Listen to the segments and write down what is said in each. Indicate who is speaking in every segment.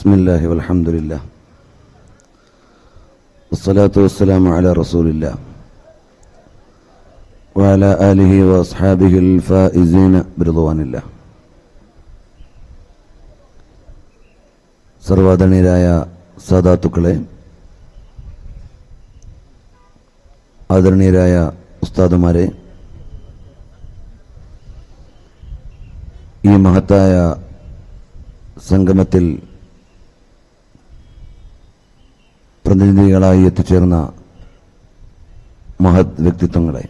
Speaker 1: بسم الله والحمد لله والصلاة والسلام على رسول الله وعلى آله وأصحابه الفائزين برضوان الله സർവാദരണീയരായ സാദാത്തുക്കളെ ആദരണീയരായ ഉസ്താദുമാരെ ഈ മഹത്തായ സംഗമത്തിൽ പ്രതിനിധികളായി എത്തിച്ചേർന്ന മഹത് വ്യക്തിത്വങ്ങളെ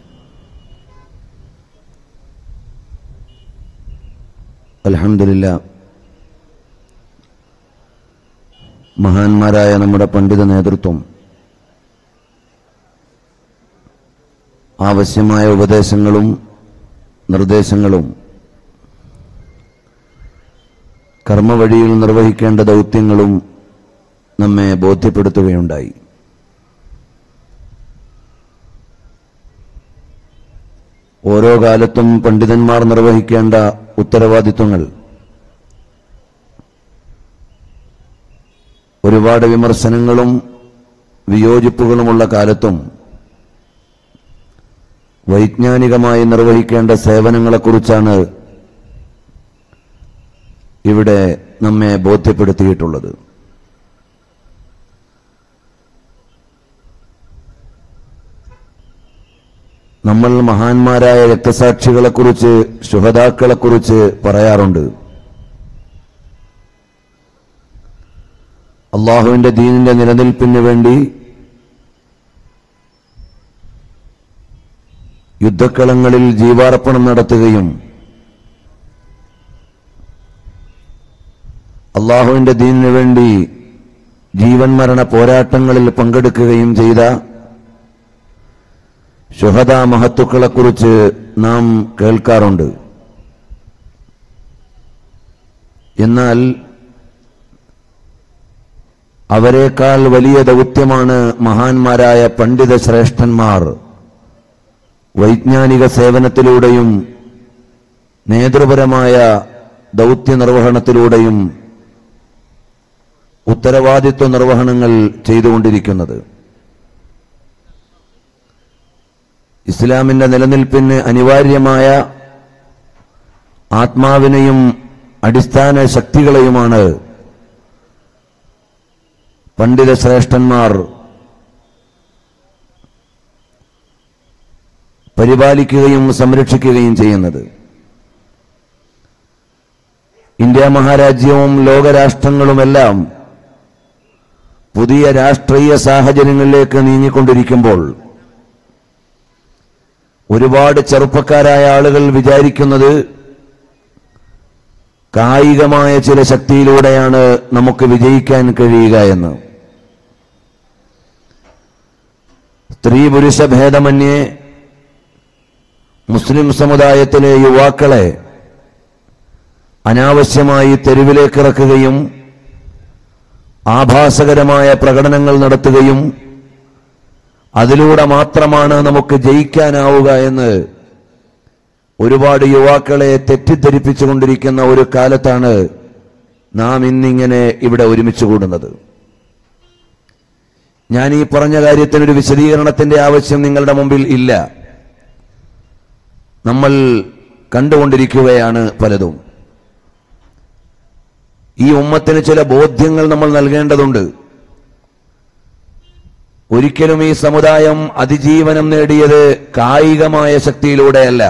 Speaker 1: അലഹമില്ല മഹാന്മാരായ നമ്മുടെ പണ്ഡിത നേതൃത്വം ആവശ്യമായ ഉപദേശങ്ങളും നിർദ്ദേശങ്ങളും കർമ്മവഴിയിൽ നിർവഹിക്കേണ്ട ദൗത്യങ്ങളും നമ്മെ ബോധ്യപ്പെടുത്തുകയുണ്ടായി ഓരോ കാലത്തും പണ്ഡിതന്മാർ നിർവഹിക്കേണ്ട ഉത്തരവാദിത്വങ്ങൾ ഒരുപാട് വിമർശനങ്ങളും വിയോജിപ്പുകളുമുള്ള കാലത്തും വൈജ്ഞാനികമായി നിർവഹിക്കേണ്ട സേവനങ്ങളെക്കുറിച്ചാണ് ഇവിടെ നമ്മെ ബോധ്യപ്പെടുത്തിയിട്ടുള്ളത് നമ്മൾ മഹാന്മാരായ രക്തസാക്ഷികളെക്കുറിച്ച് ശുഹതാക്കളെക്കുറിച്ച് പറയാറുണ്ട് അള്ളാഹുവിന്റെ ദീനിന്റെ നിലനിൽപ്പിന് വേണ്ടി യുദ്ധക്കളങ്ങളിൽ ജീവാർപ്പണം നടത്തുകയും അള്ളാഹുവിന്റെ ദീനിനു വേണ്ടി ജീവൻ മരണ പോരാട്ടങ്ങളിൽ പങ്കെടുക്കുകയും ചെയ്ത ശുഹദ മഹത്തുക്കളെക്കുറിച്ച് നാം കേൾക്കാറുണ്ട് എന്നാൽ അവരെക്കാൾ വലിയ ദൗത്യമാണ് മഹാന്മാരായ പണ്ഡിത ശ്രേഷ്ഠന്മാർ വൈജ്ഞാനിക സേവനത്തിലൂടെയും നേതൃപരമായ ദൗത്യ നിർവഹണത്തിലൂടെയും ഉത്തരവാദിത്വ നിർവഹണങ്ങൾ ചെയ്തുകൊണ്ടിരിക്കുന്നത് ഇസ്ലാമിന്റെ നിലനിൽപ്പിന് അനിവാര്യമായ ആത്മാവിനെയും അടിസ്ഥാന ശക്തികളെയുമാണ് പണ്ഡിത ശ്രേഷ്ഠന്മാർ പരിപാലിക്കുകയും സംരക്ഷിക്കുകയും ചെയ്യുന്നത് ഇന്ത്യ മഹാരാജ്യവും ലോകരാഷ്ട്രങ്ങളുമെല്ലാം പുതിയ രാഷ്ട്രീയ സാഹചര്യങ്ങളിലേക്ക് നീങ്ങിക്കൊണ്ടിരിക്കുമ്പോൾ ഒരുപാട് ചെറുപ്പക്കാരായ ആളുകൾ വിചാരിക്കുന്നത് കായികമായ ചില ശക്തിയിലൂടെയാണ് നമുക്ക് വിജയിക്കാൻ കഴിയുക എന്ന് സ്ത്രീ പുരുഷ ഭേദമന്യേ മുസ്ലിം സമുദായത്തിലെ യുവാക്കളെ അനാവശ്യമായി തെരുവിലേക്ക് ഇറക്കുകയും ആഭാസകരമായ പ്രകടനങ്ങൾ നടത്തുകയും അതിലൂടെ മാത്രമാണ് നമുക്ക് ജയിക്കാനാവുക എന്ന് ഒരുപാട് യുവാക്കളെ തെറ്റിദ്ധരിപ്പിച്ചുകൊണ്ടിരിക്കുന്ന ഒരു കാലത്താണ് നാം ഇന്നിങ്ങനെ ഇവിടെ ഒരുമിച്ച് കൂടുന്നത് ഞാൻ ഈ പറഞ്ഞ കാര്യത്തിനൊരു വിശദീകരണത്തിന്റെ ആവശ്യം നിങ്ങളുടെ മുമ്പിൽ ഇല്ല നമ്മൾ കണ്ടുകൊണ്ടിരിക്കുകയാണ് പലതും ഈ ഉമ്മത്തിന് ചില ബോധ്യങ്ങൾ നമ്മൾ നൽകേണ്ടതുണ്ട് ഒരിക്കലും ഈ സമുദായം അതിജീവനം നേടിയത് കായികമായ ശക്തിയിലൂടെയല്ല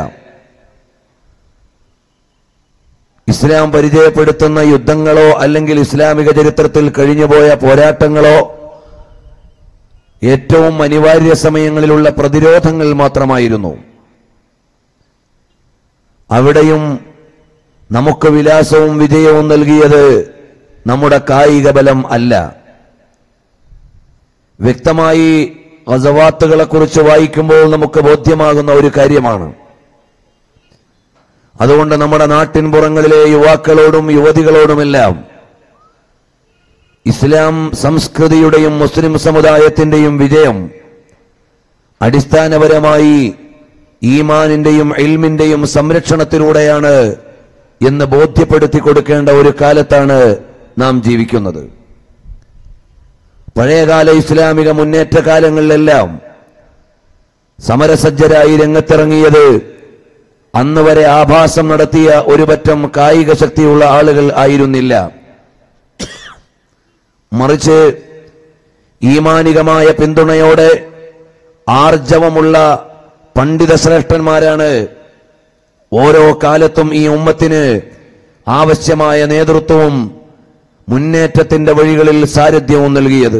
Speaker 1: ഇസ്ലാം പരിചയപ്പെടുത്തുന്ന യുദ്ധങ്ങളോ അല്ലെങ്കിൽ ഇസ്ലാമിക ചരിത്രത്തിൽ കഴിഞ്ഞുപോയ പോരാട്ടങ്ങളോ ഏറ്റവും അനിവാര്യ സമയങ്ങളിലുള്ള പ്രതിരോധങ്ങൾ മാത്രമായിരുന്നു അവിടെയും നമുക്ക് വിലാസവും വിജയവും നൽകിയത് നമ്മുടെ കായിക ബലം അല്ല വ്യക്തമായി ഗസവാത്തുകളെ കുറിച്ച് വായിക്കുമ്പോൾ നമുക്ക് ബോധ്യമാകുന്ന ഒരു കാര്യമാണ് അതുകൊണ്ട് നമ്മുടെ നാട്ടിൻപുറങ്ങളിലെ യുവാക്കളോടും യുവതികളോടുമെല്ലാം ഇസ്ലാം സംസ്കൃതിയുടെയും മുസ്ലിം സമുദായത്തിന്റെയും വിജയം അടിസ്ഥാനപരമായി ഈമാനിന്റെയും ഇൽമിന്റെയും സംരക്ഷണത്തിലൂടെയാണ് എന്ന് ബോധ്യപ്പെടുത്തി കൊടുക്കേണ്ട ഒരു കാലത്താണ് നാം ജീവിക്കുന്നത് പഴയകാല ഇസ്ലാമിക മുന്നേറ്റ കാലങ്ങളിലെല്ലാം സമരസജ്ജരായി രംഗത്തിറങ്ങിയത് അന്ന് വരെ ആഭാസം നടത്തിയ ഒരു പറ്റം കായിക ശക്തിയുള്ള ആളുകൾ ആയിരുന്നില്ല മറിച്ച് ഈമാനികമായ പിന്തുണയോടെ ആർജവമുള്ള പണ്ഡിത ശ്രേഷ്ഠന്മാരാണ് ഓരോ കാലത്തും ഈ ഉമ്മത്തിന് ആവശ്യമായ നേതൃത്വവും മുന്നേറ്റത്തിന്റെ വഴികളിൽ സാരഥ്യവും നൽകിയത്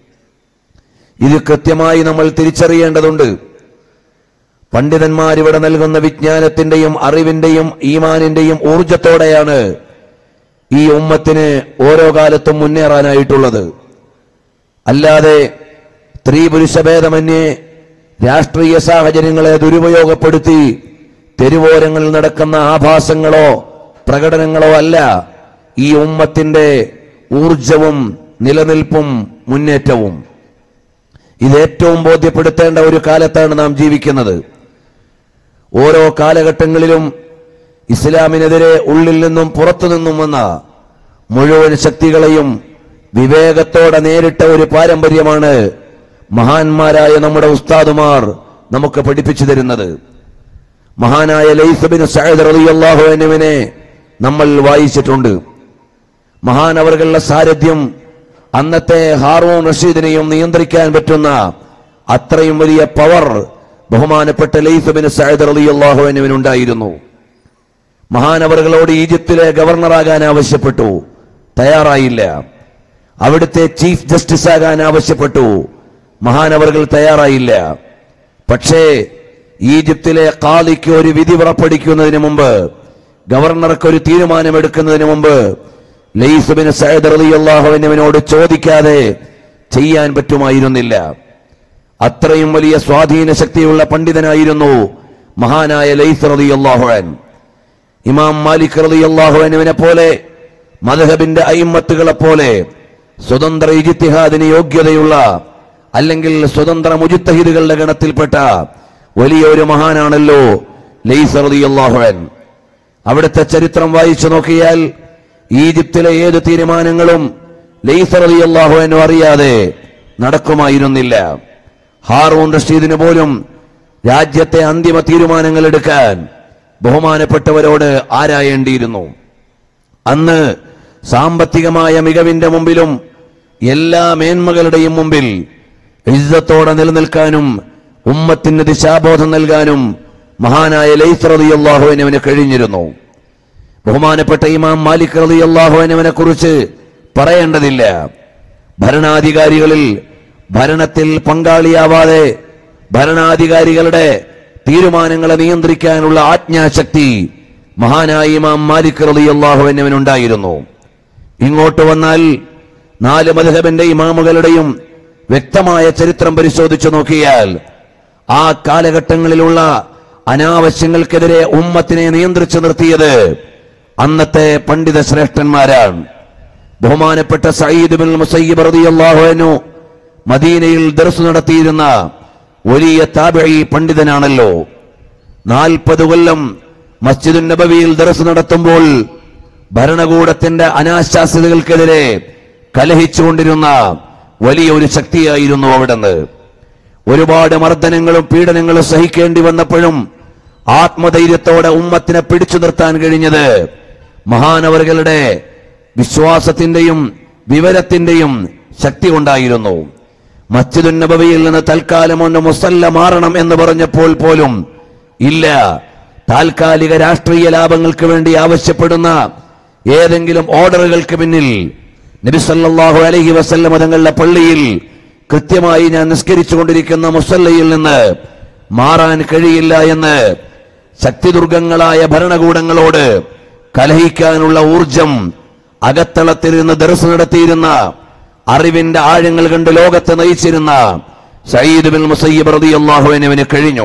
Speaker 1: ഇത് കൃത്യമായി നമ്മൾ തിരിച്ചറിയേണ്ടതുണ്ട് പണ്ഡിതന്മാരിവിടെ നൽകുന്ന വിജ്ഞാനത്തിന്റെയും അറിവിന്റെയും ഈമാനിന്റെയും ഊർജത്തോടെയാണ് ഈ ഉമ്മത്തിന് ഓരോ കാലത്തും മുന്നേറാനായിട്ടുള്ളത് അല്ലാതെ സ്ത്രീ പുരുഷഭേദമന്യേ രാഷ്ട്രീയ സാഹചര്യങ്ങളെ ദുരുപയോഗപ്പെടുത്തി തെരുവോരങ്ങളിൽ നടക്കുന്ന ആഭാസങ്ങളോ പ്രകടനങ്ങളോ അല്ല ഈ ഉമ്മത്തിന്റെ ഊർജവും നിലനിൽപ്പും മുന്നേറ്റവും ഇത് ഏറ്റവും ബോധ്യപ്പെടുത്തേണ്ട ഒരു കാലത്താണ് നാം ജീവിക്കുന്നത് ഓരോ കാലഘട്ടങ്ങളിലും ഇസ്ലാമിനെതിരെ ഉള്ളിൽ നിന്നും പുറത്തു നിന്നും വന്ന മുഴുവൻ ശക്തികളെയും വിവേകത്തോടെ നേരിട്ട ഒരു പാരമ്പര്യമാണ് മഹാന്മാരായ നമ്മുടെ ഉസ്താദുമാർ നമുക്ക് പഠിപ്പിച്ചു തരുന്നത് മഹാനായ ലൈസബിൻ സഅദ് റളിയല്ലാഹു അൻഹുവിനെ നമ്മൾ വായിച്ചിട്ടുണ്ട് മഹാനവറുകളുടെ സാരഥ്യം അന്നത്തെ ഹാറൂൺ റഷീദിനെയും നിയന്ത്രിക്കാൻ പറ്റുന്ന അത്രയും വലിയ പവർ ബഹുമാനപ്പെട്ട ലൈസബിൻ സഅദ് റളിയല്ലാഹു അൻഹുവിനുണ്ടായിരുന്നു മഹാനവറുകളോട് ഈജിപ്തിലെ ഗവർണറാകാൻ ആവശ്യപ്പെട്ടു തയ്യാറായില്ല അവിടുത്തെ ചീഫ് ജസ്റ്റിസ് ആകാൻ ആവശ്യപ്പെട്ടു മഹാനവറുകൾ തയ്യാറായില്ല പക്ഷേ ഈജിപ്തിലെ കാലിക്ക് ഒരു വിധി പുറപ്പെടുവിക്കുന്നതിന് മുമ്പ് ഗവർണർക്ക് ഒരു തീരുമാനമെടുക്കുന്നതിന് മുമ്പ് ലൈസുബിന് സയ്യിദ് റളിയല്ലാഹുവിനോട് ചോദിക്കാതെ ചെയ്യാൻ പറ്റുമായിരുന്നില്ല അത്രയും വലിയ സ്വാധീന ശക്തിയുള്ള പണ്ഡിതനായിരുന്നു മഹാനായ ലൈസ് റളിയല്ലാഹുഅൻ ഇമാം മാലിക് റളിയല്ലാഹുവിനെ പോലെ മദ്ഹബിന്റെ അയിമ്മത്തുകളെ പോലെ സ്വതന്ത്ര ഇജിത്തിഹാദിന് യോഗ്യതയുള്ള അല്ലെങ്കിൽ സ്വതന്ത്ര മുജിത്തഹിദുകളുടെ ഗണത്തിൽപ്പെട്ട വലിയ ഒരു മഹാനാണല്ലോ ലൈസ് റളിയല്ലാഹുഅൻ അവിടുത്തെ ചരിത്രം വായിച്ചു നോക്കിയാൽ ഈജിപ്തിലെ ഏത് തീരുമാനങ്ങളും ലൈസ് റളിയല്ലാഹുവിനു അറിയാതെ നടക്കുമായിരുന്നില്ല ഹാറൂൺ റഷീദിന് പോലും രാജ്യത്തെ അന്തിമ തീരുമാനങ്ങൾ എടുക്കാൻ ബഹുമാനപ്പെട്ടവരോട് ആരായേണ്ടിയിരുന്നു അന്ന് സാമ്പത്തികമായ മികവിന്റെ മുമ്പിലും എല്ലാ മേന്മകളുടെയും മുമ്പിൽ ഇജ്ജത്തോടെ നിലനിൽക്കാനും ഉമ്മത്തിന് ദിശാബോധം നൽകാനും മഹാനായ ലൈസ് റളിയല്ലാഹുവിനവന് കഴിഞ്ഞിരുന്നു ബഹുമാനപ്പെട്ട ഇമാം മാലിക് റളിയല്ലാഹുവിനവനെ കുറിച്ച് പറയേണ്ടതില്ല ഭരണാധികാരികളിൽ ഭരണത്തിൽ പങ്കാളിയാവാതെ ഭരണാധികാരികളുടെ തീരുമാനങ്ങളെ നിയന്ത്രിക്കാനുള്ള ആജ്ഞാശക്തി മഹാനായ ഇമാം മാലിക് റളിയല്ലാഹുവിനവനുണ്ടായിരുന്നു ഇങ്ങോട്ട് വന്നാൽ നാല് മധുഹബിന്റെ ഇമാമുകളുടെയും വ്യക്തമായ ചരിത്രം പരിശോധിച്ചു നോക്കിയാൽ ആ കാലഘട്ടങ്ങളിലുള്ള അനാവശ്യങ്ങൾക്കെതിരെ ഉമ്മത്തിനെ നിയന്ത്രിച്ചു നിർത്തിയത് അന്നത്തെ പണ്ഡിത ശ്രേഷ്ഠന്മാരാണ് ബഹുമാനപ്പെട്ട സയ്യിദ് ബിൻ മുസയ്യിബ് റളിയല്ലാഹു അൻഹു മദീനയിൽ ദർസ് നടത്തിയിരുന്ന വലിയ താബിഈ പണ്ഡിതനാണല്ലോ നാൽപ്പത് കൊല്ലം മസ്ജിദുൻ നബവിയിൽ ദർസ് നടത്തുമ്പോൾ ഭരണകൂടത്തിന്റെ അനാശാസ്യതകൾക്കെതിരെ കലഹിച്ചുകൊണ്ടിരുന്ന വലിയ ഒരു ശക്തിയായിരുന്നു അവിടുന്ന് ഒരുപാട് മർദ്ദനങ്ങളും പീഡനങ്ങളും സഹിക്കേണ്ടി വന്നപ്പോഴും ആത്മധൈര്യത്തോടെ ഉമ്മത്തിനെ പിടിച്ചു നിർത്താൻ കഴിഞ്ഞത് മഹാനവറുകളുടെ വിശ്വാസത്തിന്റെയും വിവരത്തിന്റെയും ശക്തി കൊണ്ടായിരുന്നു മസ്ജിദുൻ നബവിയിൽ നിന്ന് തൽക്കാലം ഒന്ന് മുസല്ല മാറണം എന്ന് പറഞ്ഞപ്പോൾ പോലും ഇല്ല താൽക്കാലിക രാഷ്ട്രീയ ലാഭങ്ങൾക്ക് വേണ്ടി ആവശ്യപ്പെടുന്ന ഏതെങ്കിലും ഓർഡറുകൾക്ക് പിന്നിൽ നബിസല്ലാഹു അലഹി വസല്ലമ തങ്ങളുടെ പള്ളിയിൽ കൃത്യമായി ഞാൻ നിസ്കരിച്ചു കൊണ്ടിരിക്കുന്ന മുസല്ലയിൽ നിന്ന് മാറാൻ കഴിയില്ല എന്ന് ശക്തിദുർഗങ്ങളായ ഭരണകൂടങ്ങളോട് കലഹിക്കാനുള്ള ഊർജം അകത്തളത്തിൽ നിന്ന് ദർസ് നടത്തിയിരുന്ന അറിവിന്റെ ആഴങ്ങൾ കണ്ട് ലോകത്തെ നയിച്ചിരുന്ന സയ്യിദ് ബിൻ മുസയ്യിബ് റളിയല്ലാഹുവിനവന് കഴിഞ്ഞു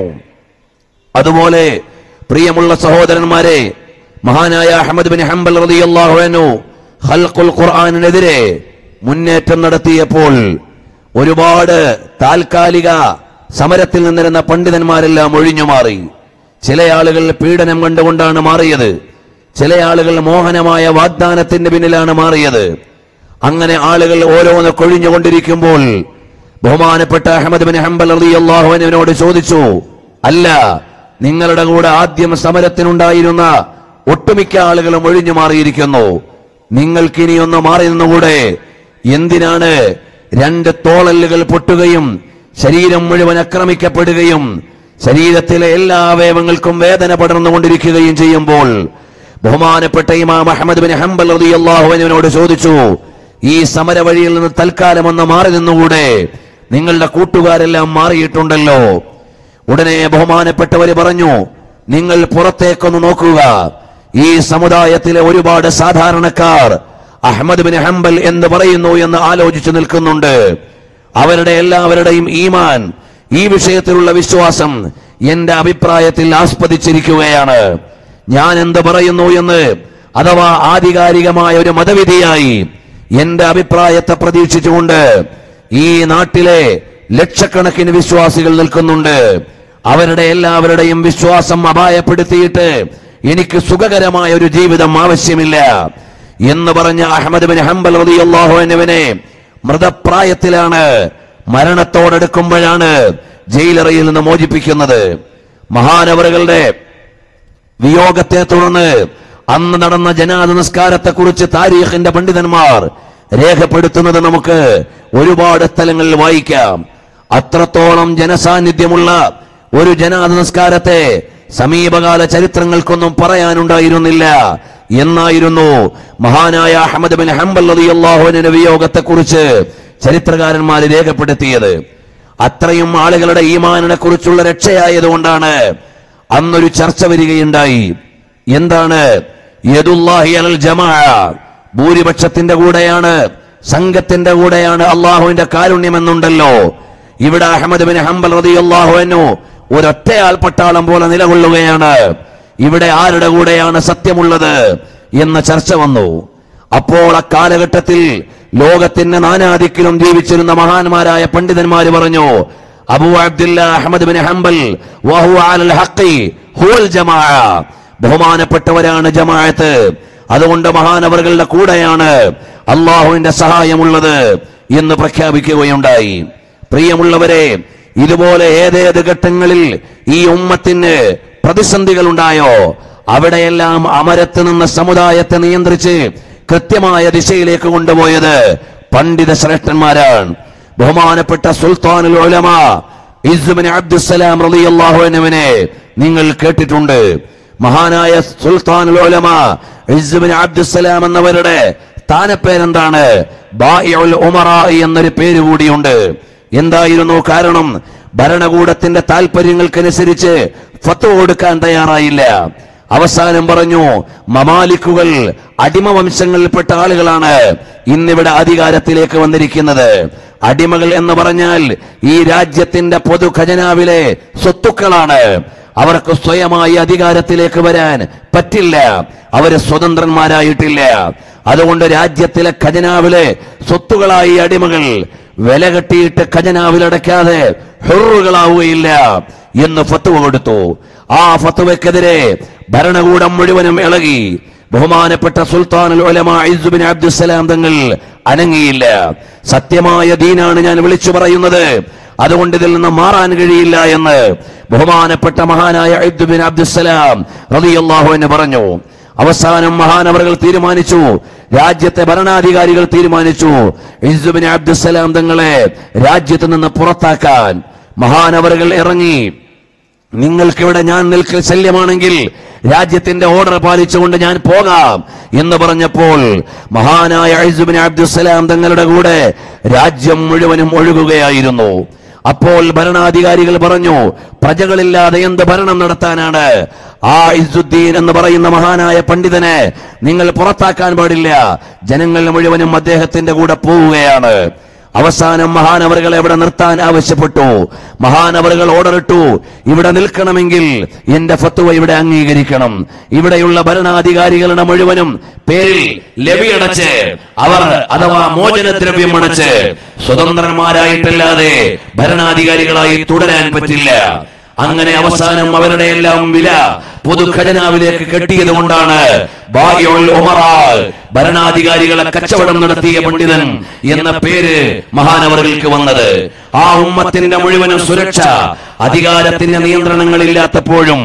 Speaker 1: അതുപോലെ പ്രിയമുള്ള സഹോദരന്മാരെ മഹാനായ അഹമ്മദ് ബിൻ ഹംബൽ റളിയല്ലാഹു അൻഹു ഖൽഖുൽ ഖുർആനിനെതിരെ മുന്നേറ്റം നടത്തിയപ്പോൾ ഒരുപാട് താൽക്കാലിക സമരത്തിൽ നിന്നിരുന്ന പണ്ഡിതന്മാരെല്ലാം ഒഴിഞ്ഞു മാറി ചില ആളുകൾ പീഡനം കണ്ടുകൊണ്ടാണ് മാറിയത് ചില ആളുകൾ മോഹനമായ വാഗ്ദാനത്തിന്റെ പിന്നിലാണ് മാറിയത് അങ്ങനെ ആളുകൾ ഓരോന്ന് കൊഴിഞ്ഞുകൊണ്ടിരിക്കുമ്പോൾ ബഹുമാനപ്പെട്ട അഹമ്മദ് ബിൻ ഹംബൽ അള്ളാഹുവിനോട് ചോദിച്ചു അല്ല നിങ്ങളുടെ കൂടെ ആദ്യം സമരത്തിനുണ്ടായിരുന്ന ഒട്ടുമിക്ക ആളുകളും ഒഴിഞ്ഞു മാറിയിരിക്കുന്നു നിങ്ങൾക്കിനി ഒന്ന് മാറി നിന്നുകൂടെ എന്തിനാണ് രണ്ട് തോളല്ലുകൾ പൊട്ടുകയും ശരീരം മുഴുവൻ ആക്രമിക്കപ്പെടുകയും ശരീരത്തിലെ എല്ലാ അവയവങ്ങൾക്കും വേദന പടർന്നുകൊണ്ടിരിക്കുകയും ചെയ്യുമ്പോൾ ബഹുമാനപ്പെട്ട ഇമാം അഹമ്മദ് ബിൻ ഹംബൽ റളിയല്ലാഹുവിനോട് ചോദിച്ചു ഈ സമര വഴിയിൽ നിന്ന് തൽക്കാലം ഒന്ന് മാറി നിന്നുകൂടെ നിങ്ങളുടെ കൂട്ടുകാരെല്ലാം മാറിയിട്ടുണ്ടല്ലോ ഉടനെ ബഹുമാനപ്പെട്ടവര് പറഞ്ഞു നിങ്ങൾ പുറത്തേക്കൊന്ന് നോക്കുക ഈ സമുദായത്തിലെ ഒരുപാട് സാധാരണക്കാർ അഹമ്മദ് ബിൻ ഹംബൽ എന്ന് പറയുന്നു എന്ന് ആലോചിച്ചു നിൽക്കുന്നുണ്ട് അവരുടെ എല്ലാവരുടെയും ഈമാൻ ഈ വിഷയത്തിലുള്ള വിശ്വാസം എന്റെ അഭിപ്രായത്തിൽ ആസ്പദിച്ചിരിക്കുകയാണ് ഞാൻ എന്ത് പറയുന്നു എന്ന് അഥവാ ആധികാരികമായ ഒരു മതവിധിയായി എന്റെ അഭിപ്രായത്തെ പ്രതീക്ഷിച്ചുകൊണ്ട് ഈ നാട്ടിലെ ലക്ഷക്കണക്കിന് വിശ്വാസികൾ നിൽക്കുന്നുണ്ട് അവരുടെ എല്ലാവരുടെയും വിശ്വാസം അപായപ്പെടുത്തിയിട്ട് എനിക്ക് സുഖകരമായ ഒരു ജീവിതം ആവശ്യമില്ല എന്ന് പറഞ്ഞ അഹമ്മദ് ബിൻ ഹംബൽ റളിയല്ലാഹു അൻഹുവിനെ മൃതപ്രായത്തിലാണ് മരണത്തോടടുക്കുമ്പോഴാണ് ജയിലറയിൽ നിന്ന് മോചിപ്പിക്കുന്നത് മഹാനവറുകളുടെ വിയോഗത്തെ തുടർന്ന് അന്ന് നടന്ന ജനാദ നിസ്കാരത്തെ കുറിച്ച് താരീഖിന്റെ പണ്ഡിതന്മാർ രേഖപ്പെടുത്തുന്നത് നമുക്ക് ഒരുപാട് സ്ഥലങ്ങളിൽ വായിക്കാം അത്രത്തോളം ജനസാന്നിധ്യമുള്ള ഒരു ജനാദ നിസ്കാരത്തെ സമീപകാല ചരിത്രങ്ങൾക്കൊന്നും പറയാനുണ്ടായിരുന്നില്ല എന്നായിരുന്നു മഹാനായ അഹമ്മദ് ബിൻ ഹംബൽ റളിയല്ലാഹുവിന്റെ വിയോഗത്തെ കുറിച്ച് ചരിത്രകാരന്മാർ രേഖപ്പെടുത്തിയത് അത്രയും ആളുകളുടെ ഈമാനിനെ കുറിച്ചുള്ള രക്ഷയായതുകൊണ്ടാണ് അന്നൊരു ചർച്ച വരികയുണ്ടായി എന്താണ് യദുല്ലാഹി അലൽ ജമാ ഭൂരിപക്ഷത്തിന്റെ കൂടെയാണ് സംഘത്തിന്റെ കൂടെയാണ് അള്ളാഹുവിന്റെ കാരുണ്യം എന്നുണ്ടല്ലോ ഇവിടെ അഹമ്മദ് ബിൻ ഹംബൽ റളിയല്ലാഹു അൻഹു ഒരൊറ്റയാൾ പട്ടാളം പോലെ നിലകൊള്ളുകയാണ് ഇവിടെ ആരുടെ കൂടെയാണ് സത്യമുള്ളത് എന്ന ചർച്ച വന്നു അപ്പോൾ അക്കാലഘട്ടത്തിൽ ലോകത്തിന്റെ നാനാദിക്കിലും ജീവിച്ചിരുന്ന മഹാന്മാരായ പണ്ഡിതന്മാര് പറഞ്ഞു Abu Abdullah Ahmad bin Hanbal വഹു അലൽ ഹഖി ഹുവൽ ജമാ ബഹുമാനപ്പെട്ടവരാണ് ജമാഅത്ത് അതുകൊണ്ട് മഹാനവറുകളുടെ കൂടെയാണ് അള്ളാഹുവിന്റെ സഹായമുള്ളത് എന്ന് പ്രഖ്യാപിക്കുകയുണ്ടായി പ്രിയമുള്ളവരെ ഇതുപോലെ ഏതേത് ഘട്ടങ്ങളിൽ ഈ ഉമ്മത്തിന് പ്രതിസന്ധികൾ ഉണ്ടായോ അവിടെയെല്ലാം അമരത്ത് നിന്ന് സമുദായത്തെ നിയന്ത്രിച്ച് കൃത്യമായ ദിശയിലേക്ക് കൊണ്ടുപോയത് പണ്ഡിത ശ്രേഷ്ഠന്മാരാണ് ബഹുമാനപ്പെട്ട സുൽത്താനുൽ ഉലമ ഇസ്ബിൻ അബ്ദുസലാം റളിയല്ലാഹു അൻഹുവിനെ നിങ്ങൾ കേട്ടിട്ടുണ്ട് മഹാനായ സുൽത്താനുൽ ഉലമ ഇസ്ബിൻ അബ്ദുസലാം എന്നവരുടെ സ്ഥാനപ്പേരെന്താണ് ബായിഉൽ ഉമറാ എന്നൊരു പേര് കൂടിയുണ്ട് എന്തായിരുന്നു കാരണം ഭരണകൂടത്തിന്റെ താല്പര്യങ്ങൾക്കനുസരിച്ച് ഫത്വ കൊടുക്കാൻ തയ്യാറായില്ല അവസാനം പറഞ്ഞു മമാലിക്കുകൾ അടിമ വംശങ്ങളിൽപ്പെട്ട ആളുകളാണ് ഇന്നിവിടെ അധികാരത്തിലേക്ക് വന്നിരിക്കുന്നത് അടിമകൾ എന്ന് പറഞ്ഞാൽ ഈ രാജ്യത്തിന്റെ പൊതു ഖജനാവിലെ സ്വത്തുക്കളാണ് അവർക്ക് സ്വയമായി അധികാരത്തിലേക്ക് വരാൻ പറ്റില്ല അവര് സ്വതന്ത്രന്മാരായിട്ടില്ല അതുകൊണ്ട് രാജ്യത്തിലെ ഖജനാവിലെ സ്വത്തുകളായി അടിമകൾ വില കെട്ടിയിട്ട് ഖജനാവിലടയ്ക്കാതെ ഹെറുകളാവുകയില്ല എന്ന് ഫത്തുവ കൊടുത്തു ആ ഫത്തുവയ്ക്കെതിരെ ഭരണകൂടം മുഴുവനും ഇളകി ബഹുമാനപ്പെട്ട സുൽത്താനുൽ ഉലമ ഇസ്ബിൻ അബ്ദുസലാം തങ്ങൾ അനങ്ങിയില്ല സത്യമായ ദീനാണ് ഞാൻ വിളിച്ചു പറയുന്നത് അതുകൊണ്ട് ഇതിൽ നിന്ന് മാറാൻ കഴിയില്ല എന്ന് ബഹുമാനപ്പെട്ട മഹാനായ ഇബ്ദുബിൻ അബ്ദുസലാം റളിയല്ലാഹു എന്ന് പറഞ്ഞു അവസാനം മഹാനവറുകൾ തീരുമാനിച്ചു രാജ്യത്തെ ഭരണാധികാരികൾ തീരുമാനിച്ചു ഇസുബിൻ അബ്ദുസലാം തങ്ങളെ രാജ്യത്ത് നിന്ന് പുറത്താക്കാൻ മഹാനവറുകൾ ഇറങ്ങി നിങ്ങൾക്കിവിടെ ഞാൻ നിൽക്കൽ ശല്യമാണെങ്കിൽ രാജ്യത്തിന്റെ ഓർഡർ പാലിച്ചുകൊണ്ട് ഞാൻ പോകാം എന്ന് പറഞ്ഞപ്പോൾ മഹാനായ ഐസുബിൻ അബ്ദുസലാം തങ്ങളുടെ കൂടെ രാജ്യം മുഴുവനും ഒഴുകുകയായിരുന്നു അപ്പോൾ ഭരണാധികാരികൾ പറഞ്ഞു പ്രജകളില്ലാതെ എന്ത് ഭരണം നടത്താനാണ് ആ ഇസുദ്ദീൻ എന്ന് പറയുന്ന മഹാനായ പണ്ഡിതനെ നിങ്ങൾ പുറത്താക്കാൻ പാടില്ല ജനങ്ങൾ മുഴുവനും അദ്ദേഹത്തിന്റെ കൂടെ പോവുകയാണ് അവസാനം മഹാനവറുകളെ ഇവിടെ നിർത്താൻ ആവശ്യപ്പെട്ടു മഹാനവറുകൾ ഓർഡർ ഇട്ടു ഇവിടെ നിൽക്കണമെങ്കിൽ എന്റെ ഫത്തുവ ഇവിടെ അംഗീകരിക്കണം ഇവിടെയുള്ള ഭരണാധികാരികളുടെ മുഴുവനും പേരിൽ ലവിയടച്ച് അവർ അഥവാ മോചനദ്രവ്യം അടച്ച് സ്വതന്ത്രന്മാരായിട്ടല്ലാതെ ഭരണാധികാരികളായി തുടരാൻ പറ്റില്ല അങ്ങനെ അവസാനം അവരുടെ എല്ലാം വില പൊതു ഖജനാവിലേക്ക് കെട്ടിയത് കൊണ്ടാണ് ബായിഉൽ ഉമറാ, ഭരണാധികാരികളെ കച്ചവടം നടത്തിയ പണ്ഡിതൻ എന്ന പേര് മഹാനവറുകൾക്ക് വന്നത് ആ ഉമ്മത്തിന്റെ മുഴുവനും സുരക്ഷ അധികാരത്തിന്റെ നിയന്ത്രണങ്ങളില്ലാത്തപ്പോഴും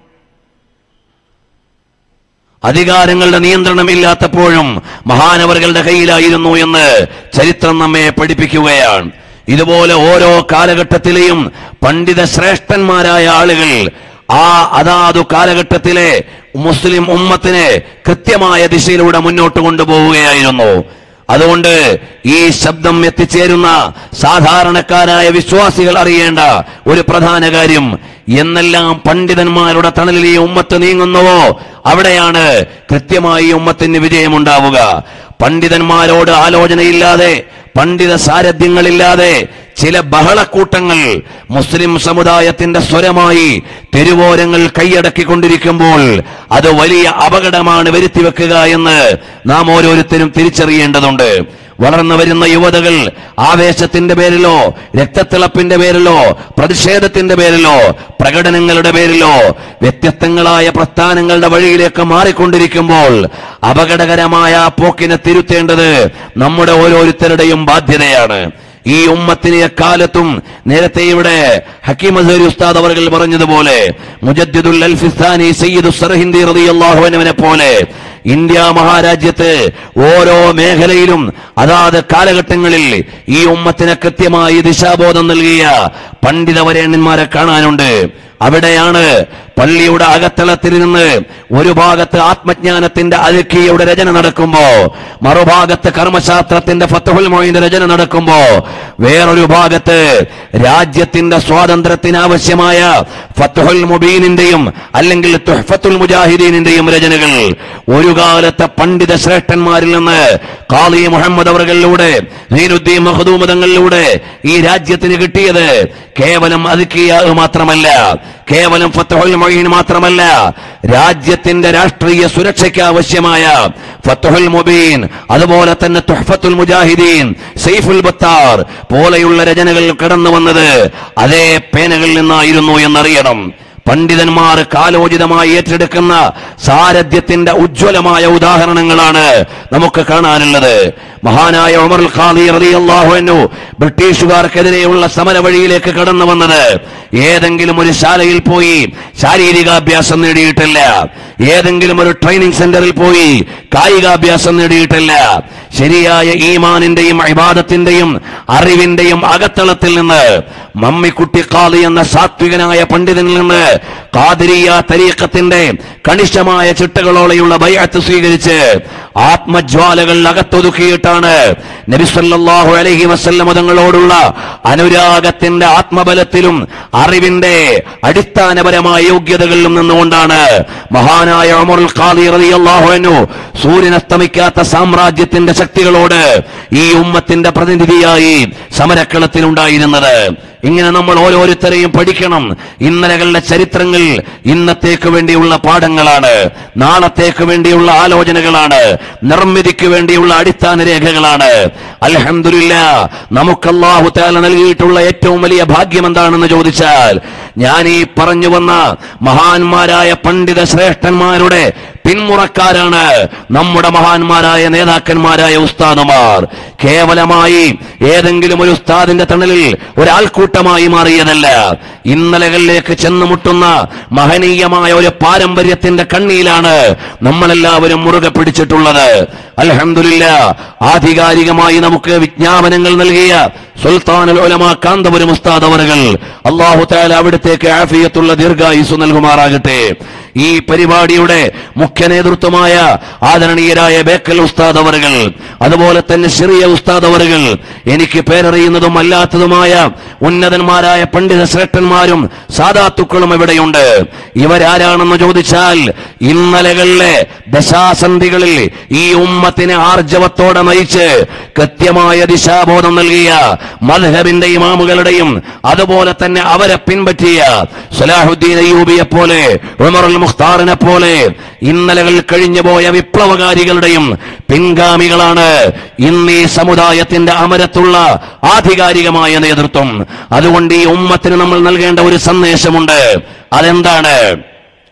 Speaker 1: അധികാരങ്ങളുടെ നിയന്ത്രണമില്ലാത്തപ്പോഴും മഹാനവറുകളുടെ കയ്യിലായിരുന്നു എന്ന് ചരിത്രം നമ്മെ പഠിപ്പിക്കുകയാണ് ഇതുപോലെ ഓരോ കാലഘട്ടത്തിലെയും പണ്ഡിത ശ്രേഷ്ഠന്മാരായ ആളുകൾ ആ അതാതു കാലഘട്ടത്തിലെ മുസ്ലിം ഉമ്മത്തിനെ കൃത്യമായ ദിശയിലൂടെ മുന്നോട്ട് കൊണ്ടുപോവുകയായിരുന്നു അതുകൊണ്ട് ഈ ശബ്ദം എത്തിച്ചേരുന്ന സാധാരണക്കാരായ വിശ്വാസികൾ അറിയേണ്ട ഒരു പ്രധാന കാര്യം എന്നെല്ലാം പണ്ഡിതന്മാരുടെ തണലിൽ ഈ ഉമ്മത്ത് നീങ്ങുന്നുവോ അവിടെയാണ് കൃത്യമായി ഈ ഉമ്മത്തിന് വിജയമുണ്ടാവുക പണ്ഡിതന്മാരോട് ആലോചനയില്ലാതെ പണ്ഡിത സാരഥ്യങ്ങളില്ലാതെ ചില ബഹളക്കൂട്ടങ്ങൾ മുസ്ലിം സമുദായത്തിന്റെ സ്വരമായി തെരുവോരങ്ങൾ കൈയടക്കിക്കൊണ്ടിരിക്കുമ്പോൾ അത് വലിയ അപകടമാണ് വരുത്തിവെക്കുക എന്ന് നാം ഓരോരുത്തരും തിരിച്ചറിയേണ്ടതുണ്ട് വളർന്നു വരുന്ന യുവതകൾ ആവേശത്തിന്റെ പേരിലോ രക്തത്തിളപ്പിന്റെ പേരിലോ പ്രതിഷേധത്തിന്റെ പേരിലോ പ്രകടനങ്ങളുടെ പേരിലോ വ്യത്യസ്തങ്ങളായ പ്രസ്ഥാനങ്ങളുടെ വഴിയിലേക്ക് മാറിക്കൊണ്ടിരിക്കുമ്പോൾ അപകടകരമായ ആ പോക്കിനെ തിരുത്തേണ്ടത് നമ്മുടെ ഓരോരുത്തരുടെയും ബാധ്യതയാണ് ഈ ഉമ്മത്തിന് എക്കാലത്തും നേരത്തെ ഇവിടെ ഹക്കീം അസരി ഉസ്താദ് അവർ പറഞ്ഞതുപോലെ മുജദ്ദിദുൽ അൽഫിസ്ഥാനി സയ്യിദു സർഹിന്ദി റളിയല്ലാഹു അൻഹുവിനെ പോലെ ഇന്ത്യ മഹാരാജ്യത്ത് ഓരോ മേഖലയിലും അതാത് കാലഘട്ടങ്ങളിൽ ഈ ഉമ്മത്തിന് കൃത്യമായി ദിശാബോധം നൽകിയ പണ്ഡിതവരേണ്യന്മാരെ കാണാനുണ്ട് അവിടെയാണ് പള്ളിയുടെ അകത്തളത്തിൽ നിന്ന് ഒരു ഭാഗത്ത് ആത്മജ്ഞാനത്തിന്റെ അലുക്കിയുടെ രചന നടക്കുമ്പോ മറുഭാഗത്ത് കർമ്മശാസ്ത്രത്തിന്റെ ഫത്തുൽ മൊയിന്റെ രചന നടക്കുമ്പോ വേറൊരു ഭാഗത്ത് രാജ്യത്തിന്റെ സ്വാതന്ത്ര്യത്തിന് ആവശ്യമായ ഫത്തുൽ മുബീനിന്റെയും അല്ലെങ്കിൽ തുഹ്ഫത്തുൽ മുജാഹിദീനിന്റെയും രചനകൾ ഒരു കാലത്തെ പണ്ഡിത ശ്രേഷ്ഠന്മാരിൽ നിന്ന് കാളി മുഹമ്മദ് അവർകളിലൂടെ നീനുദ്ദീൻ മഹദൂമതങ്ങളിലൂടെ ഈ രാജ്യത്തിന് കിട്ടിയത് കേവലം അതുക്കിയ മാത്രമല്ല കേവലം ഫത്തുൽ മൊയ്ൻ മാത്രമല്ല രാജ്യത്തിന്റെ രാഷ്ട്രീയ സുരക്ഷയ്ക്ക് ആവശ്യമായ ഫത്തുൽ മുബീൻ അതുപോലെ തന്നെ തുഹ്ഫത്തുൽ മുജാഹിദീൻ സൈഫുൽ ബത്താർ പോലെയുള്ള രചനകൾ കടന്നു വന്നത് അതേ പേനകളിൽ നിന്നായിരുന്നു എന്നറിയണം പണ്ഡിതന്മാർ കാലോചിതമായി ഏറ്റെടുക്കുന്ന സാരഥ്യത്തിന്റെ ഉജ്ജ്വലമായ ഉദാഹരണങ്ങളാണ് നമുക്ക് കാണാനുള്ളത് മഹാനായ ഉമർ ഖാദി റളിയല്ലാഹു അൻഹു ബ്രിട്ടീഷുകാർക്കെതിരെയുള്ള സമര വഴിയിലേക്ക് കടന്നു വന്നത് ഏതെങ്കിലും ഒരു ശാലയിൽ പോയി ശാരീരികാഭ്യാസം നേടിയിട്ടില്ല ഏതെങ്കിലും ഒരു ട്രെയിനിങ് സെന്ററിൽ പോയി കായികാഭ്യാസം നേടിയിട്ടില്ല ശരിയായ ഈമാനിന്റെയും ഇബാദത്തിന്റെയും അറിവിന്റെയും അകത്തളത്തിൽ നിന്ന് മമ്മിക്കുട്ടി ഖാദി എന്ന സാത്വികനായ പണ്ഡിതനിൽ നിന്ന് ഖാദിരിയ തരീഖത്തിന്റെ കണിശമായ ചിട്ടകളോടെയുള്ള ബൈഅത്ത് സ്വീകരിച്ച് ആത്മജ്വാലകൾ അകത്തൊതുക്കിയിട്ടാണ് നബി സല്ലല്ലാഹു അലൈഹി വസല്ലം തങ്ങളോടുള്ള അനുരാഗത്തിന്റെ ആത്മബലത്തിലും അറിവിന്റെ അടിസ്ഥാനപരമായ യോഗ്യതകളിലും നിന്നുകൊണ്ടാണ് മഹാനായ ഉമറുൽ ഖാദി റളിയല്ലാഹു അൻഹു സൂര്യൻ അസ്തമിക്കാത്ത സാമ്രാജ്യത്തിന്റെ ശക്തികളോട് ഈ ഉമ്മത്തിന്റെ പ്രതിനിധിയായി സമരക്കളത്തിലുണ്ടായിരുന്നത് ഇങ്ങനെ നമ്മൾ ഓരോരുത്തരെയും പഠിക്കണം ഇന്നലകളുടെ ചരിത്രങ്ങൾ ഇന്നത്തേക്ക് വേണ്ടിയുള്ള പാഠങ്ങളാണ് നാളത്തേക്ക് വേണ്ടിയുള്ള ആലോചനകളാണ് നിർമ്മിതിക്ക് വേണ്ടിയുള്ള അടിസ്ഥാന രേഖകളാണ് അൽഹംദുലില്ല നമുക്ക് അല്ലാഹു തആല നൽകിയിട്ടുള്ള ഏറ്റവും വലിയ ഭാഗ്യം എന്താണെന്ന് ചോദിച്ചാൽ ഞാൻ ഈ പറഞ്ഞു വന്ന മഹാന്മാരായ പണ്ഡിത ശ്രേഷ്ഠന്മാരുടെ പിന്മുറക്കാരാണ് നമ്മുടെ മഹാന്മാരായ നേതാക്കന്മാരായ ഉസ്താദുമാർ കേവലമായി ഏതെങ്കിലും ഒരു ഉസ്താദിന്റെ തണലിൽ ഒരാൾക്കൂട്ടമായി മാറിയതല്ല ഇന്നലകളിലേക്ക് ചെന്നുമുട്ടുന്ന മഹനീയമായ ഒരു പാരമ്പര്യത്തിന്റെ കണ്ണിയിലാണ് നമ്മളെല്ലാവരും മുറുകെ പിടിച്ചിട്ടുള്ളത് അൽഹംദുലില്ല ആധികാരികമായി നമുക്ക് വിജ്ഞാപനങ്ങൾ നൽകിയ സുൽത്താനുൽ ഉലമ കാന്തപുരം ഉസ്താദ് അവറുകൾ അള്ളാഹു താല അവിടത്തേക്ക് ആഫിയത്തുള്ള ദീർഘായുസ് നൽകുമാറാകട്ടെ ഈ പരിപാടിയുടെ മുഖ്യ നേതൃത്വമായ ആദരണീയരായ ബേക്കൽ ഉസ്താദ് അവറുകൾ അതുപോലെ തന്നെ ചെറിയ ഉസ്താദ് അവറുകൾ എനിക്ക് പേരറിയുന്നതും അല്ലാത്തതുമായ ഉന്നതന്മാരായ പണ്ഡിത ശ്രേഷ്ഠന്മാരും സാധാത്തുക്കളും ഇവിടെയുണ്ട് ഇവരാരാണെന്ന് ചോദിച്ചാൽ ഇന്നലകളിലെ ദശാസന്ധികളിൽ ഈ ഉമ്മത്തിനെ ആർജവത്തോടെ നയിച്ച് കൃത്യമായ ദിശാബോധം നൽകിയ മദ്ഹബിന്റെ ഇമാമുകളുടെയും അതുപോലെ തന്നെ അവരെ പിൻപറ്റിയ സലാഹുദ്ദീൻ അയ്യൂബിയെ പോലെ ഉമറുൽ മുഖ്താറിനെ പോലെ ഇന്നലകൾ കഴിഞ്ഞുപോയ വിപ്ലവകാരികളുടെയും പിൻഗാമികളാണ് ഇന്ന് ഈ സമുദായത്തിന്റെ അമരത്തുള്ള ആധികാരികമായ നേതൃത്വം അതുകൊണ്ട് ഈ ഉമ്മത്തിന് നമ്മൾ നൽകേണ്ട ഒരു സന്ദേശമുണ്ട് അതെന്താണ്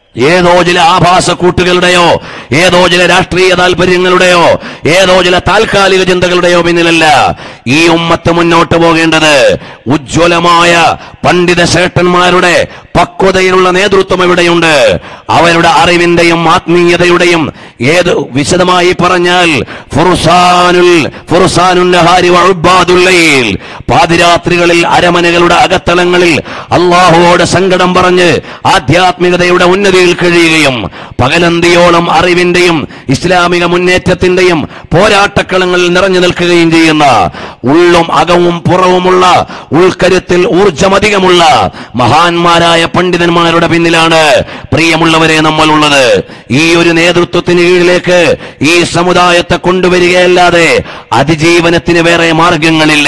Speaker 1: ഏതോ ചില ആഭാസ കൂട്ടുകളുടെയോ ഏതോ ചില രാഷ്ട്രീയ താല്പര്യങ്ങളുടെയോ ഏതോ ചില താൽക്കാലിക ചിന്തകളുടെയോ പിന്നിലല്ല ഈ ഉമ്മത്ത് മുന്നോട്ട് പോകേണ്ടത് ഉജ്ജ്വലമായ പണ്ഡിത ശ്രേഷ്ഠന്മാരുടെ പക്വതയിലുള്ള നേതൃത്വം ഇവിടെയുണ്ട് അവരുടെ അറിവിന്റെയും ആത്മീയതയുടെയും ഏത് വിശദമായി പറഞ്ഞാൽ ഫുർസാനുൽ ഫുർസാനുൻ നഹാരി വഉബ്ബാദുൽ ലൈൽ പാതിരാത്രികളിൽ അരമനകളുടെ അകത്തളങ്ങളിൽ അള്ളാഹുവോട് സങ്കടം പറഞ്ഞ് ആധ്യാത്മികതയുടെ ഉന്നതിയിൽ കഴിയുകയും പകലന്തിയോളം അറിവിന്റെയും ഇസ്ലാമിക മുന്നേറ്റത്തിന്റെയും പോരാട്ടക്കളങ്ങളിൽ നിറഞ്ഞു നിൽക്കുകയും ചെയ്യുന്ന ഉള്ളും അകവും പുറവുമുള്ള ഉൾക്കരുത്തിൽ ഊർജമധികമുള്ള മഹാന്മാരായ പണ്ഡിതന്മാരുടെ പിന്നിലാണ് പ്രിയമുള്ളവരെ നമ്മൾ ഉള്ളത് ഈ ഒരു നേതൃത്വത്തിന് കീഴിലേക്ക് ഈ സമുദായത്തെ കൊണ്ടുവരികയല്ലാതെ അതിജീവനത്തിന് വേറെ മാർഗങ്ങളില്ല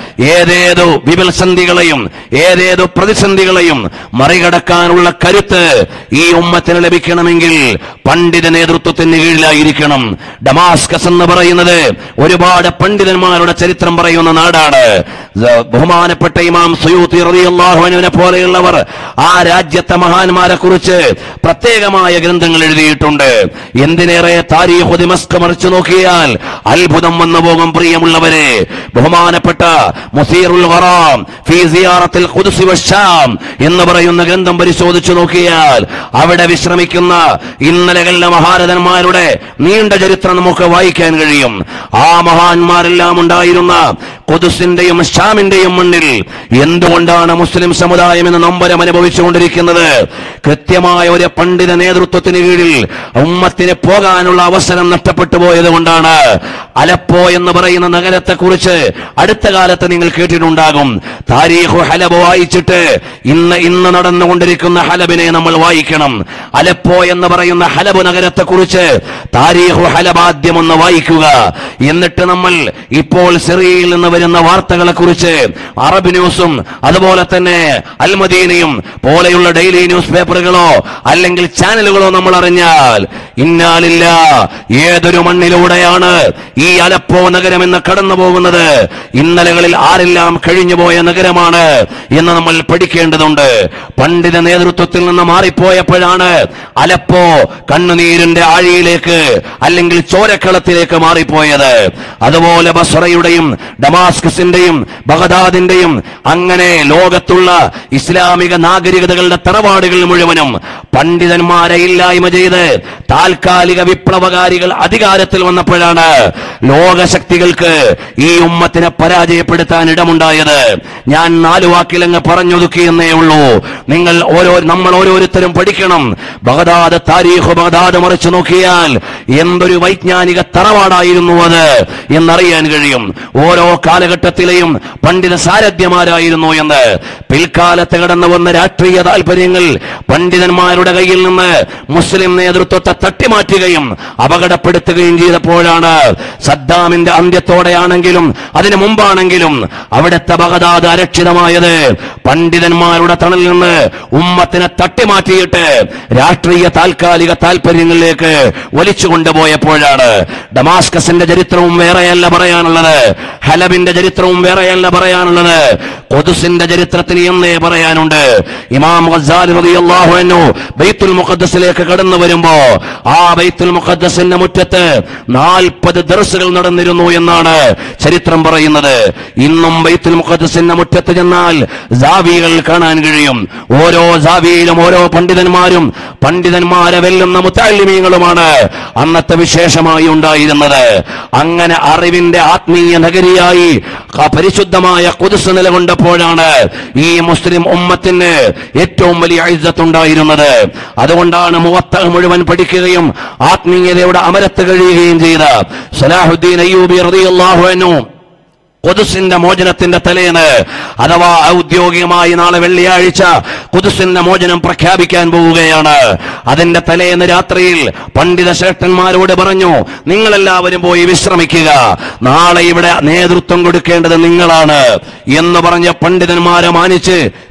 Speaker 1: ഏതേതോ വിപൽസന്ധികളെയും ഏതേതോ പ്രതിസന്ധികളെയും മറികടക്കാനുള്ള കരുത്ത് ഈ ഉമ്മത്തിന് ലഭിക്കണമെങ്കിൽ പണ്ഡിത നേതൃത്വത്തിന് കീഴിലായിരിക്കണം ഡമാസ്കസ് എന്ന് പറയുന്നത് ഒരുപാട് പണ്ഡിതന്മാരുടെ ചരിത്രം പറയുന്ന നാടാണ് സ- ബഹുമാനപ്പെട്ട ഇമാം സുയൂത്തി റളിയല്ലാഹുവിനെ പോലെയുള്ളവർ ആ രാജ്യത്തെ മഹാന്മാരെ കുറിച്ച് പ്രത്യേകമായ ഗ്രന്ഥങ്ങൾ എഴുതിയിട്ടുണ്ട് എന്തിനേറെ താരീഖു ദിമസ്ക് മറിച്ചു നോക്കിയാൽ അത്ഭുതം വന്നു പോകും പ്രിയമുള്ളവരെ ബഹുമാനപ്പെട്ട മുസീറുൽ ഖറാം ഫീ സിയാറത്തിൽ ഖുദ്സ് വശാം എന്ന് പറയുന്ന ഗ്രന്ഥം പരിശോധിച്ചു നോക്കിയാൽ അവിടെ വിശ്രമിക്കുന്ന ഇന്നലകളിലെ മഹാരഥന്മാരുടെ നീണ്ട ചരിത്രം നമുക്ക് വായിക്കാൻ കഴിയും ആ മഹാന്മാരെല്ലാം ഉണ്ടായിരുന്ന കൊതുസിന്റെയും ഷാമിന്റെയും മണ്ണിൽ എന്തുകൊണ്ടാണ് മുസ്ലിം സമുദായം എന്ന നമ്പരം അനുഭവിച്ചുകൊണ്ടിരിക്കുന്നത് കൃത്യമായ ഒരു പണ്ഡിത നേതൃത്വത്തിന് കീഴിൽ ഉമ്മത്തിന് പോകാനുള്ള അവസരം നഷ്ടപ്പെട്ടു പോയത് കൊണ്ടാണ് അലപ്പോ എന്ന് പറയുന്ന നഗരത്തെ കുറിച്ച് അടുത്ത കാലത്ത് നിങ്ങൾ കേട്ടിട്ടുണ്ടാകും താരീഖു ഹലബ് വായിച്ചിട്ട് ഇന്ന് ഇന്ന് നടന്നുകൊണ്ടിരിക്കുന്ന ഹലബിനെ നമ്മൾ വായിക്കണം അലപ്പോ എന്ന് പറയുന്ന ഹലബ് നഗരത്തെ കുറിച്ച് താരീഖു ഹലബ് ആദ്യം ഒന്ന് വായിക്കുക എന്നിട്ട് നമ്മൾ ഇപ്പോൾ സിറിയയിൽ നിന്ന് വരുന്ന വാർത്തകളെ കുറിച്ച് അറബ് ന്യൂസും അതുപോലെ തന്നെ അൽമദീനയും പോലെയുള്ള ഡെയിലി ന്യൂസ് പേപ്പറുകളോ അല്ലെങ്കിൽ ചാനലുകളോ നമ്മൾ അറിഞ്ഞാൽ ഇന്നാലില്ല ഏതൊരു മണ്ണിലൂടെയാണ് ഈ അലപ്പോ നഗരം എന്ന് കടന്നു പോകുന്നത് ഇന്നലകളിൽ ആരെല്ലാം കഴിഞ്ഞുപോയ നഗരമാണ് എന്ന് നമ്മൾ പഠിക്കേണ്ടതുണ്ട് പണ്ഡിത നേതൃത്വത്തിൽ നിന്ന് മാറിപ്പോയപ്പോഴാണ് അലപ്പോ കണ്ണുനീരിന്റെ ആഴിയിലേക്ക് അല്ലെങ്കിൽ ചോരക്കളത്തിലേക്ക് മാറിപ്പോയത് അതുപോലെ ബസ്രയുടെയും ഡമാസ്കസിന്റെയും ബഗദാദിന്റെയും അങ്ങനെ ലോകത്തുള്ള ഇസ്ലാമിക നാഗരികതകളുടെ തറവാടുകൾ മുഴുവനും പണ്ഡിതന്മാരെ ഇല്ലായ്മ ചെയ്ത് താൽക്കാലിക വിപ്ലവകാരികൾ അധികാരത്തിൽ വന്നപ്പോഴാണ് ലോകശക്തികൾക്ക് ഈ ഉമ്മത്തിനെ പരാജയപ്പെടുത്താൻ ഇടമുണ്ടായത് ഞാൻ നാലു വാക്കിലങ്ങ് പറഞ്ഞൊതുക്കിയെന്നേ ഉള്ളൂ നിങ്ങൾ ഓരോ നമ്മൾ ഓരോരുത്തരും പഠിക്കണം ബഗദാദ് താരീഖ് ബഗദാദ് മറിച്ചു നോക്കിയാൽ എന്തൊരു വൈജ്ഞാനിക തറവാടായിരുന്നു അത് എന്നറിയാൻ കഴിയും ഓരോ കാലഘട്ടത്തിലെയും പണ്ഡിത സാരഥ്യമാരായിരുന്നു എന്ന് പിൽക്കാലത്ത് കടന്നു വന്ന രാഷ്ട്രീയ താല്പര്യങ്ങൾ പണ്ഡിതന്മാരുടെ കയ്യിൽ നിന്ന് മുസ്ലിം നേതൃത്വത്തെ തട്ടിമാറ്റുകയും അപകടപ്പെടുത്തുകയും ചെയ്തപ്പോഴാണ് സദ്ദാമിന്റെ അന്ത്യത്തോടെയാണെങ്കിലും അതിനു മുമ്പാണെങ്കിലും അവിടുത്തെ ബഗദാദ് അരക്ഷിതമായത് പണ്ഡിതന്മാരുടെ തണലിൽ നിന്ന് ഉമ്മത്തിനെ തട്ടിമാറ്റിയിട്ട് രാഷ്ട്രീയ താൽക്കാലിക താല്പര്യങ്ങളിലേക്ക് വലിച്ചു കൊണ്ടുപോയപ്പോഴാണ് ഡമാസ്കസിന്റെ ചരിത്രവും വേറെയല്ല പറയാനുള്ളത് ഹലബിന്റെ ചരിത്രവും വേറെയല്ല പറയാനുള്ളത് കൊതുസിന്റെ ചരിത്രത്തിന് എന്നേ പറയാനുണ്ട് ഇമാം ഗസാലി റളിയല്ലാഹു അൻഹു ബൈത്തുൽ മുഖദ്ദസിലേക്ക് കടന്നു വരുമ്പോ ആ ബൈത്തുൽ മുഖദ്ദസിന്റെ മുറ്റത്ത് നാൽപ്പത് ദർസുകൾ നടന്നിരുന്നു എന്നാണ് ചരിത്രം പറയുന്നത് ഇന്നും ബൈത്തുൽ മുഖദ്ദസിന്റെ മുറ്റത്ത് ചെന്നാൽ ജാവികൾ കാണാൻ കഴിയും ഓരോ ജാവിയിലും ഓരോ പണ്ഡിതന്മാരും പണ്ഡിതന്മാരെ വെല്ലുന്ന മുത്താലിമീങ്ങളുമാണ് അന്നത്തെ വിശേഷമായി ഉണ്ടായിരുന്നത് അങ്ങനെ അറിവിന്റെ ആത്മീയ നഗരിയായി ആ പരിശുദ്ധമായ കുതിസ് നിലകൊണ്ടപ്പോഴാണ് ഈ മുസ്ലിം ഉമ്മത്തിന് ഏറ്റവും വലിയ ഉണ്ടായിരുന്നത് അതുകൊണ്ടാണ് മുവത്ത മുഴുവൻ പഠിക്കുകയും ആത്മീയതയുടെ അമരത്ത് കഴിയുകയും ചെയ്ത സലാഹുദ്ദീൻ അയ്യൂബി റളിയല്ലാഹു അൻഹു കുതുസിന്റെ മോചനത്തിന്റെ തലേന്ന് അഥവാ ഔദ്യോഗികമായി നാളെ വെള്ളിയാഴ്ച കുതുസിന്റെ മോചനം പ്രഖ്യാപിക്കാൻ പോവുകയാണ് അതിന്റെ തലേന്ന് രാത്രിയിൽ പണ്ഡിത ശ്രേഷ്ഠന്മാരോട് പറഞ്ഞു നിങ്ങളെല്ലാവരും പോയി വിശ്രമിക്കുക നാളെ ഇവിടെ നേതൃത്വം കൊടുക്കേണ്ടത് നിങ്ങളാണ് എന്ന് പറഞ്ഞ പണ്ഡിതന്മാരെ മാനിച്ച്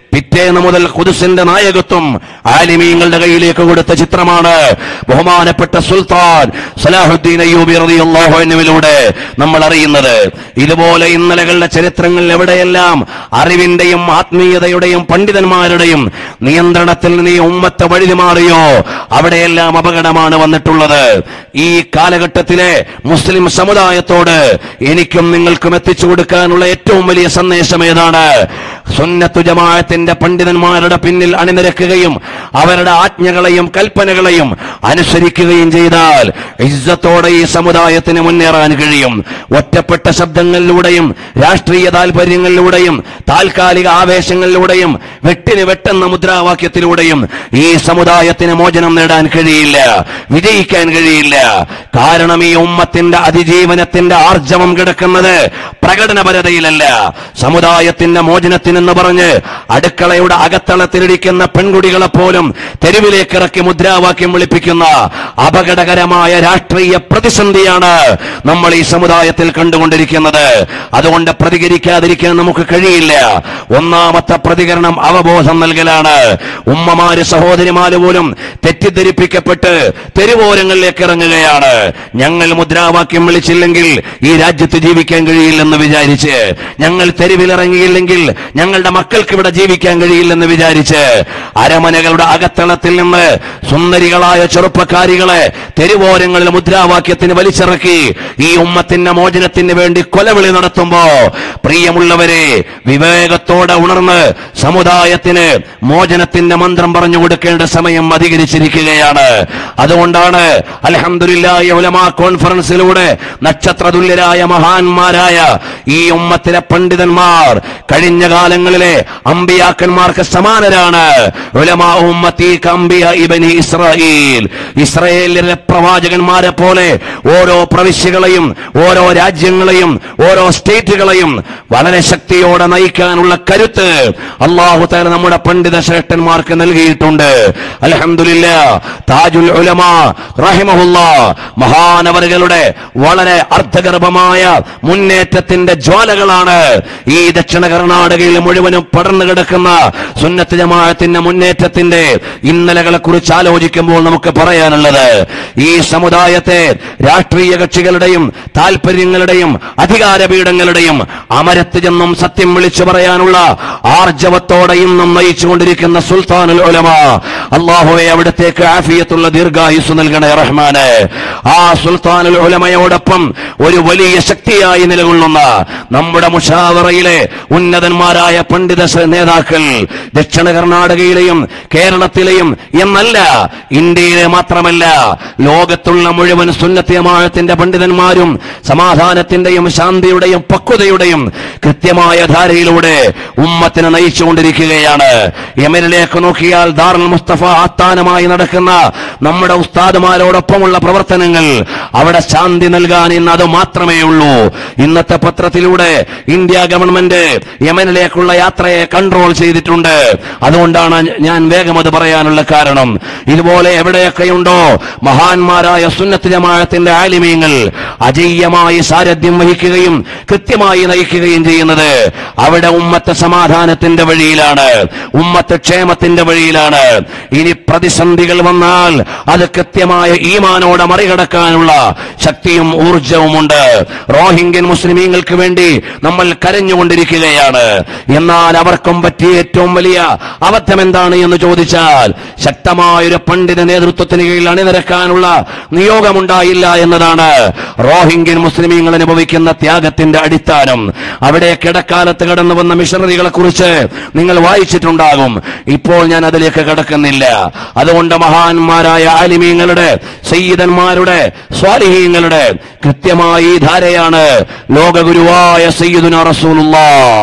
Speaker 2: പിറ്റേന്ന് മുതൽ ഖുദ്സിന്റെ നായകത്വം ആലിമീങ്ങളുടെ കയ്യിലേക്ക് കൊടുത്ത ചിത്രമാണ് ബഹുമാനപ്പെട്ട സുൽത്താൻ സലാഹുദ്ദീൻ അയ്യൂബി റളിയല്ലാഹു അൻഹുവിലൂടെ നമ്മൾ അറിയുന്നത് ഇതുപോലെ ഇന്നലകളുടെ ചരിത്രങ്ങൾ എവിടെയെല്ലാം അറിവിന്റെയും ആത്മീയതയുടെയും പണ്ഡിതന്മാരുടെയും നിയന്ത്രണത്തിൽ നീ ഉമ്മത്തെ വഴുതി മാറിയോ അവിടെയെല്ലാം അപകടമാണ് വന്നിട്ടുള്ളത് ഈ കാലഘട്ടത്തിലെ മുസ്ലിം സമുദായത്തോട് എനിക്കും നിങ്ങൾക്കും എത്തിച്ചു കൊടുക്കാനുള്ള ഏറ്റവും വലിയ സന്ദേശം ഏതാണ് സുന്നത്തു ജമാഅത്തിന്റെ പണ്ഡിതന്മാരുടെ പിന്നിൽ അണിനിരക്കുകയും അവരുടെ ആജ്ഞകളെയും കൽപ്പനകളെയും അനുസരിക്കുകയും ചെയ്താൽ ഇജ്ജത്തോടെ ഈ സമുദായത്തിന് മുന്നേറാൻ കഴിയും ഒറ്റപ്പെട്ട ശബ്ദങ്ങളിലൂടെയും രാഷ്ട്രീയ താല്പര്യങ്ങളിലൂടെയും താൽക്കാലിക ആവേശങ്ങളിലൂടെയും വെട്ടിന് വെട്ടെന്ന മുദ്രാവാക്യത്തിലൂടെയും ഈ സമുദായത്തിന് മോചനം നേടാൻ കഴിയില്ല വിജയിക്കാൻ കഴിയില്ല കാരണം ഈ ഉമ്മത്തിന്റെ അതിജീവനത്തിന്റെ ആർജവം കിടക്കുന്നത് പ്രകടനപരതയിലല്ല സമുദായത്തിന്റെ മോചനത്തിനെന്ന് പറഞ്ഞ് അടുക്കളയുടെ അകത്തളത്തിലിരിക്കുന്ന പെൺകുടികളെ പോലും തെരുവിലേക്ക് ഇറക്കി മുദ്രാവാക്യം വിളിപ്പിക്കുന്ന അപകടകരമായ രാഷ്ട്രീയ പ്രതിസന്ധിയാണ് നമ്മൾ ഈ സമുദായത്തിൽ കണ്ടുകൊണ്ടിരിക്കുന്നത് അതുകൊണ്ട് പ്രതികരിക്കാതിരിക്കാൻ നമുക്ക് കഴിയില്ല ഒന്നാമത്തെ പ്രതികരണം അവബോധം നൽകലാണ് ഉമ്മമാര് സഹോദരിമാര് പോലും തെറ്റിദ്ധരിപ്പിക്കപ്പെട്ട് തെരുവോരങ്ങളിലേക്ക് ഇറങ്ങുകയാണ് ഞങ്ങൾ മുദ്രാവാക്യം വിളിച്ചില്ലെങ്കിൽ ഈ രാജ്യത്ത് ജീവിക്കാൻ കഴിയില്ലെന്ന് വിചാരിച്ച് ഞങ്ങൾ തെരുവിലിറങ്ങിയില്ലെങ്കിൽ ഞങ്ങളുടെ മക്കൾക്ക് ഇവിടെ ജീവിക്കാൻ കഴിയില്ലെന്ന് വിചാരിച്ച് അരമനകളുടെ അകത്തളത്തിൽ നിന്ന് സുന്ദരികളായ ചെറുപ്പക്കാരികളെ തെരുവോരങ്ങളിൽ മുദ്രാവാക്യത്തിന് വലിച്ചിറക്കി ഈ ഉമ്മത്തിന്റെ മോചനത്തിന് വേണ്ടി കൊലവിളി നടത്തുമ്പോ പ്രിയമുള്ളവരെ വിവേകത്തോടെ ഉണർന്ന് സമുദായത്തിന് മോചനത്തിന്റെ മന്ത്രം പറഞ്ഞു കൊടുക്കേണ്ട സമയം അധികരിച്ചിരിക്കുകയാണ് അതുകൊണ്ടാണ് അലഹമുല്ലായ ഉലമാ കോൺഫറൻസിലൂടെ നക്ഷത്രതുല്യരായ മഹാന്മാരായ ഈ ഉമ്മത്തിലെ പണ്ഡിതന്മാർ കഴിഞ്ഞ കാലങ്ങളിലെ അമ്പിയാക്കന്മാർക്ക് സമാനരാണ് ഉലമാ ഉമ്മത്തി കമ്പിയ ഇബനി ഇസ്രായേൽ ഇസ്രായേലിലെ പ്രവാചകന്മാരെ പോലെ ഓരോ പ്രവിശ്യകളെയും ഓരോ രാജ്യങ്ങളെയും ഓരോ സ്റ്റേറ്റുകളെയും വളരെ ശക്തിയോടെ നയിക്കാനുള്ള കരുത്ത് അള്ളാഹു താല നമ്മുടെ പണ്ഡിത ശ്രേഷ്ഠന്മാർക്ക് നൽകിയിട്ടുണ്ട് അലഹമില്ല താജുൽ ഉലമ റഹിമഹുല്ല മഹാനവറുകളുടെ വളരെ അർത്ഥഗർഭമായ മുന്നേറ്റത്തിന്റെ ജ്വാലകളാണ് ഈ ദക്ഷിണ കർണാടകയിൽ മുഴുവനും പടർന്നു കിടക്കുന്ന സുന്നത്ത് ജമാഅത്തിന്റെ മുന്നേറ്റത്തിന്റെ ഇന്നലകളെ കുറിച്ച് ആലോചിക്കുമ്പോൾ നമുക്ക് പറയാനുള്ളത് ഈ സമുദായത്തെ രാഷ്ട്രീയ കക്ഷികളുടെയും താല്പര്യങ്ങളുടെയും അധികാരപീഠങ്ങളുടെയും അമരത്ത് ചെന്നും സത്യം വിളിച്ചു പറയാനുള്ള ആർജവത്തോടെ ഇന്നും നയിച്ചുകൊണ്ടിരിക്കുന്ന സുൽത്താനുൽ ഉലമ അള്ളാഹുവെ അവിടത്തേക്ക് ആഫിയത്തുള്ള ദീർഘായുസ് നൽകണേ റഹ്മാന് ആ സുൽത്താനുൽ ഉലമയോടൊപ്പം ഒരു വലിയ ശക്തിയായി നിലകൊള്ളുന്ന നമ്മുടെ മുഷാവറയിലെ ഉന്നതന്മാരായ പണ്ഡിത സ- നേതാക്കൾ ദക്ഷിണ കർണാടകയിലെയും കേരളത്തിലെയും എന്നല്ല ഇന്ത്യയിലെ മാത്രമല്ല ലോകത്തുള്ള മുഴുവൻ സുന്നത്യമാഴത്തിന്റെ പണ്ഡിതന്മാരും സമാധാനത്തിന്റെയും ശാന്തിയുടെയും പക്വതയുടെയും കൃത്യമായ ധാരയിലൂടെ ഉമ്മത്തിനെ നയിച്ചുകൊണ്ടിരിക്കുകയാണ് യമനിലേക്ക് നോക്കിയാൽ ദാറുൽ മുസ്തഫ ആസ്ഥാനമായി നടക്കുന്ന നമ്മുടെ ഉസ്താദുമാരോടൊപ്പമുള്ള പ്രവർത്തനങ്ങൾ അവിടെ ശാന്തി നൽകാൻ ഇന്ന് അത് മാത്രമേ ഉള്ളൂ ഇന്നത്തെ പത്രത്തിലൂടെ ഇന്ത്യ ഗവൺമെന്റ് യമനിലേക്കുള്ള യാത്രയെ കൺട്രോൾ ചെയ്തിട്ടുണ്ട് അതുകൊണ്ടാണ് ഞാൻ വേഗം അത് പറയാനുള്ള കാരണം ഇതുപോലെ എവിടെയൊക്കെയുണ്ടോ മഹാന്മാരായ സുന്നത്ത് ജമാഅത്തിന്റെ ആലിമീങ്ങൾ അജയ്യമായി സാരഥ്യം വഹിക്കുകയും കൃത്യമായി നയിക്കുകയും ചെയ്യുന്നത് അവിടെ ഉമ്മത്ത് സമാധാനത്തിന്റെ വഴിയിലാണ് ഉമ്മത്ത് ക്ഷേമത്തിന്റെ വഴിയിലാണ് ഇനി പ്രതിസന്ധികൾ വന്നാൽ അത് കൃത്യമായ ഈമാനോടെ മറികടക്കാനുള്ള ശക്തിയും ഊർജവുമുണ്ട് റോഹിംഗ്യൻ മുസ്ലിമീങ്ങൾക്ക് വേണ്ടി നമ്മൾ കരഞ്ഞുകൊണ്ടിരിക്കുകയാണ് എന്നാൽ അവർക്കും പറ്റിയ ഏറ്റവും വലിയ അബദ്ധം എന്താണ് എന്ന് ചോദിച്ചാൽ ശക്തമായൊരു പണ്ഡിത നേതൃത്വത്തിന് കീഴിൽ അണിനിരക്കാനുള്ള നിയോഗമുണ്ടായില്ല എന്നതാണ് റോഹിംഗ്യൻ മുസ്ലിമീങ്ങൾ അനുഭവിക്കുന്ന ത്യാഗത്തിന്റെ അടിസ്ഥാനം അവിടെ കിടക്കാലത്ത് കടന്നു വന്ന മിഷണറികളെ കുറിച്ച് നിങ്ങൾ വായിച്ചിട്ടുണ്ടാകും ഇപ്പോൾ ഞാൻ അതിലേക്ക് കടക്കുന്നില്ല അതുകൊണ്ട് മഹാന്മാരായ ആലിമീങ്ങളുടെ സയ്യിദന്മാരുടെ സ്വാലിഹീങ്ങളുടെ കൃത്യമായി ഈ ധാരയാണ് ലോകഗുരുവായ സയ്യിദുന റസൂലുള്ള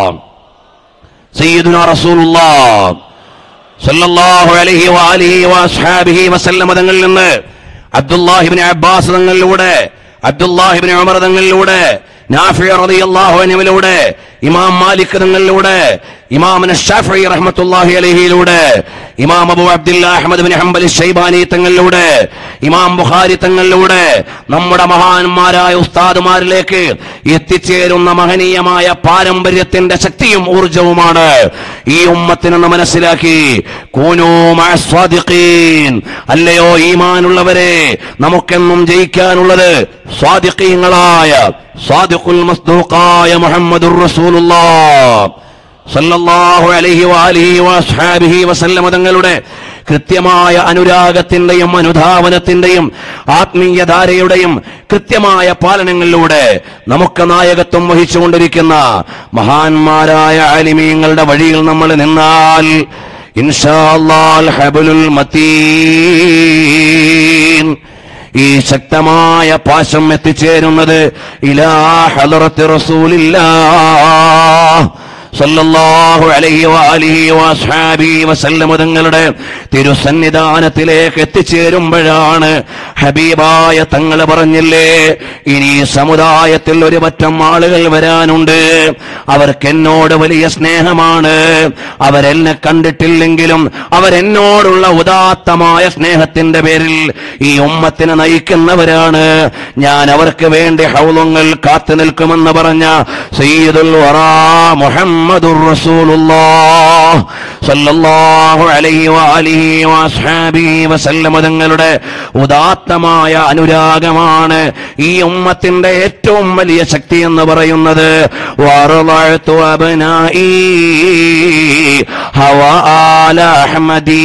Speaker 2: സയ്യിദുന റസൂലുള്ള സല്ലല്ലാഹു അലൈഹി വആലിഹി വഅസ്ഹാബിഹി വസല്ലമ തങ്ങളിൽ നിന്ന് അബ്ദുല്ലാഹിബ്നു അബ്ബാസ് തങ്ങളിലൂടെ അബ്ദുല്ലാഹിബ്നു ഉമർ തങ്ങളിലൂടെ നാഫിയ റളിയല്ലാഹു അൻഹുവിലൂടെ ഇമാം മാലിക് തങ്ങളിലൂടെ ഇമാമിന് ഷാഫി റഹ്മത്തുള്ളാഹി അലഹിയിലൂടെ ഇമാം Abu Abdullah Ahmad bin Hanbal Shaibani തങ്ങളിലൂടെ ഇമാം ബുഖാരി തങ്ങളിലൂടെ നമ്മുടെ മഹാന്മാരായ ഉസ്താദുമാരിലേക്ക് എത്തിച്ചേരുന്ന മഹനീയമായ പാരമ്പര്യത്തിന്റെ ശക്തിയും ഊർജവുമാണ് ഈ ഉമ്മത്തിനെന്ന് മനസ്സിലാക്കി കൂനൂ മഅ സ്വാദിഖീൻ. അല്ലയോ ഈമാനുള്ളവരെ നമുക്കെന്നും ജയിക്കാനുള്ളത് സ്വാദിഖീങ്ങളായ സ്വാദിഖുൽ മസ്ദൂഖായ മുഹമ്മദുർ റസൂലുള്ളാഹ് സല്ലല്ലാഹു അലൈഹി വാലിഹി വസ്ഹാബിഹി വസല്ലമ തങ്ങളുടെ കൃത്യമായ അനുരാഗത്തിന്റെയും അനുധാവനത്തിന്റെയും ആത്മീയധാരയുടെയും കൃത്യമായ പാലനങ്ങളിലൂടെ നമുക്ക് നായകത്വം വഹിച്ചുകൊണ്ടിരിക്കുന്ന മഹാന്മാരായ ആലിമീങ്ങളുടെ വഴിയിൽ നമ്മൾ നിന്നാൽ ഇൻഷാ അല്ലാഹ് ഹബലുൽ മതീൻ ഈ ശക്തമായ പാശം എത്തിച്ചേരുന്നത് ഇലാ ഹലറത്ത് റസൂലില്ലാ സല്ലല്ലാഹു അലൈഹി വആലിഹി വസ്ഹാബിഹി വസല്ലമ തങ്ങളുടെ തിരുസന്നിധാനത്തിലേക്ക് എത്തിച്ചേരുമ്പോഴാണ് ഹബീബായ തങ്ങൾ പറഞ്ഞില്ലേ ഇനി ഈ സമുദായത്തിൽ ഒരു പറ്റം ആളുകൾ വരാനുണ്ട് അവർക്ക് എന്നോട് വലിയ സ്നേഹമാണ് അവരെന്നെ കണ്ടിട്ടില്ലെങ്കിലും അവരെന്നോടുള്ള ഉദാത്തമായ സ്നേഹത്തിന്റെ പേരിൽ ഈ ഉമ്മത്തിനെ നയിക്കുന്നവരാണ് ഞാൻ അവർക്ക് വേണ്ടി ഹൗലങ്ങൾ കാത്തു നിൽക്കുമെന്ന് പറഞ്ഞ സയ്യിദുൽ വറാ മുഹമ്മദുർ റസൂലുള്ളാഹ് സല്ലല്ലാഹു അലൈഹി വആലിഹി വസ്ഹാബിഹി വസല്ലമ തങ്ങളുടെ ഉദാത്തമായ അനുരാഗമാണ് ഈ ഉമ്മത്തിന്റെ ഏറ്റവും വലിയ ശക്തി എന്ന് പറയുന്നത് വറളഅതു അബ്നാഇ ഹവ ആല അഹ്മദീ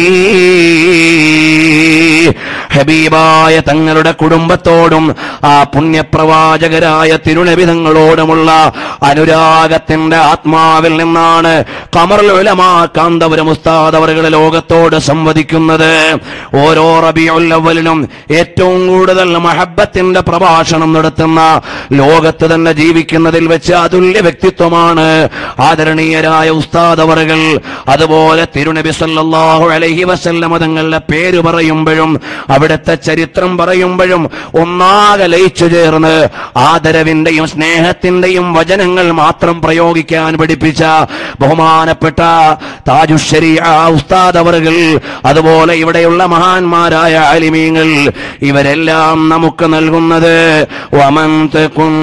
Speaker 2: ഹബീബായ തങ്ങളുടെ കുടുംബത്തോടും ആ പുണ്യപ്രവാചകരായ തിരുനബിതങ്ങളോടുമുള്ള അനുരാഗത്തിന്റെ ആത്മാവിൽ നിന്നാണ് കമറുലമാ കാന്തപുരം ഉസ്താദ് അവരുടെ ലോകത്തോട് സംവദിക്കുന്നത് ഓരോ റബിയുല്ലവലിനും ഏറ്റവും കൂടുതൽ മഹബത്തിന്റെ പ്രഭാഷണം നടത്തുന്ന ലോകത്ത് തന്നെ ജീവിക്കുന്നതിൽ വെച്ച് അതുല്യ വ്യക്തിത്വമാണ് ആദരണീയരായ ഉസ്താദ് അവറുകൾ അതുപോലെ തിരുനബി സല്ലല്ലാഹു അലൈഹി വസല്ലമ തങ്ങളുടെ പേര് പറയുമ്പോഴും അവിടുത്തെ ചരിത്രം പറയുമ്പോഴും ഒന്നാകെ ലയിച്ചു ചേർന്ന് ആദരവിന്റെയും സ്നേഹത്തിന്റെയും വചനങ്ങൾ മാത്രം പ്രയോഗിക്കാൻ പഠിപ്പിച്ച ബഹുമാനപ്പെട്ട താജുശ്ശേരി ഉസ്താദ് അവറുകൾ അതുപോലെ ഇവിടെയുള്ള മഹാന്മാരായ അലിമീങ്ങൾ ഇവരെല്ലാം നമുക്ക് നൽകുന്നത് വമൻ തകും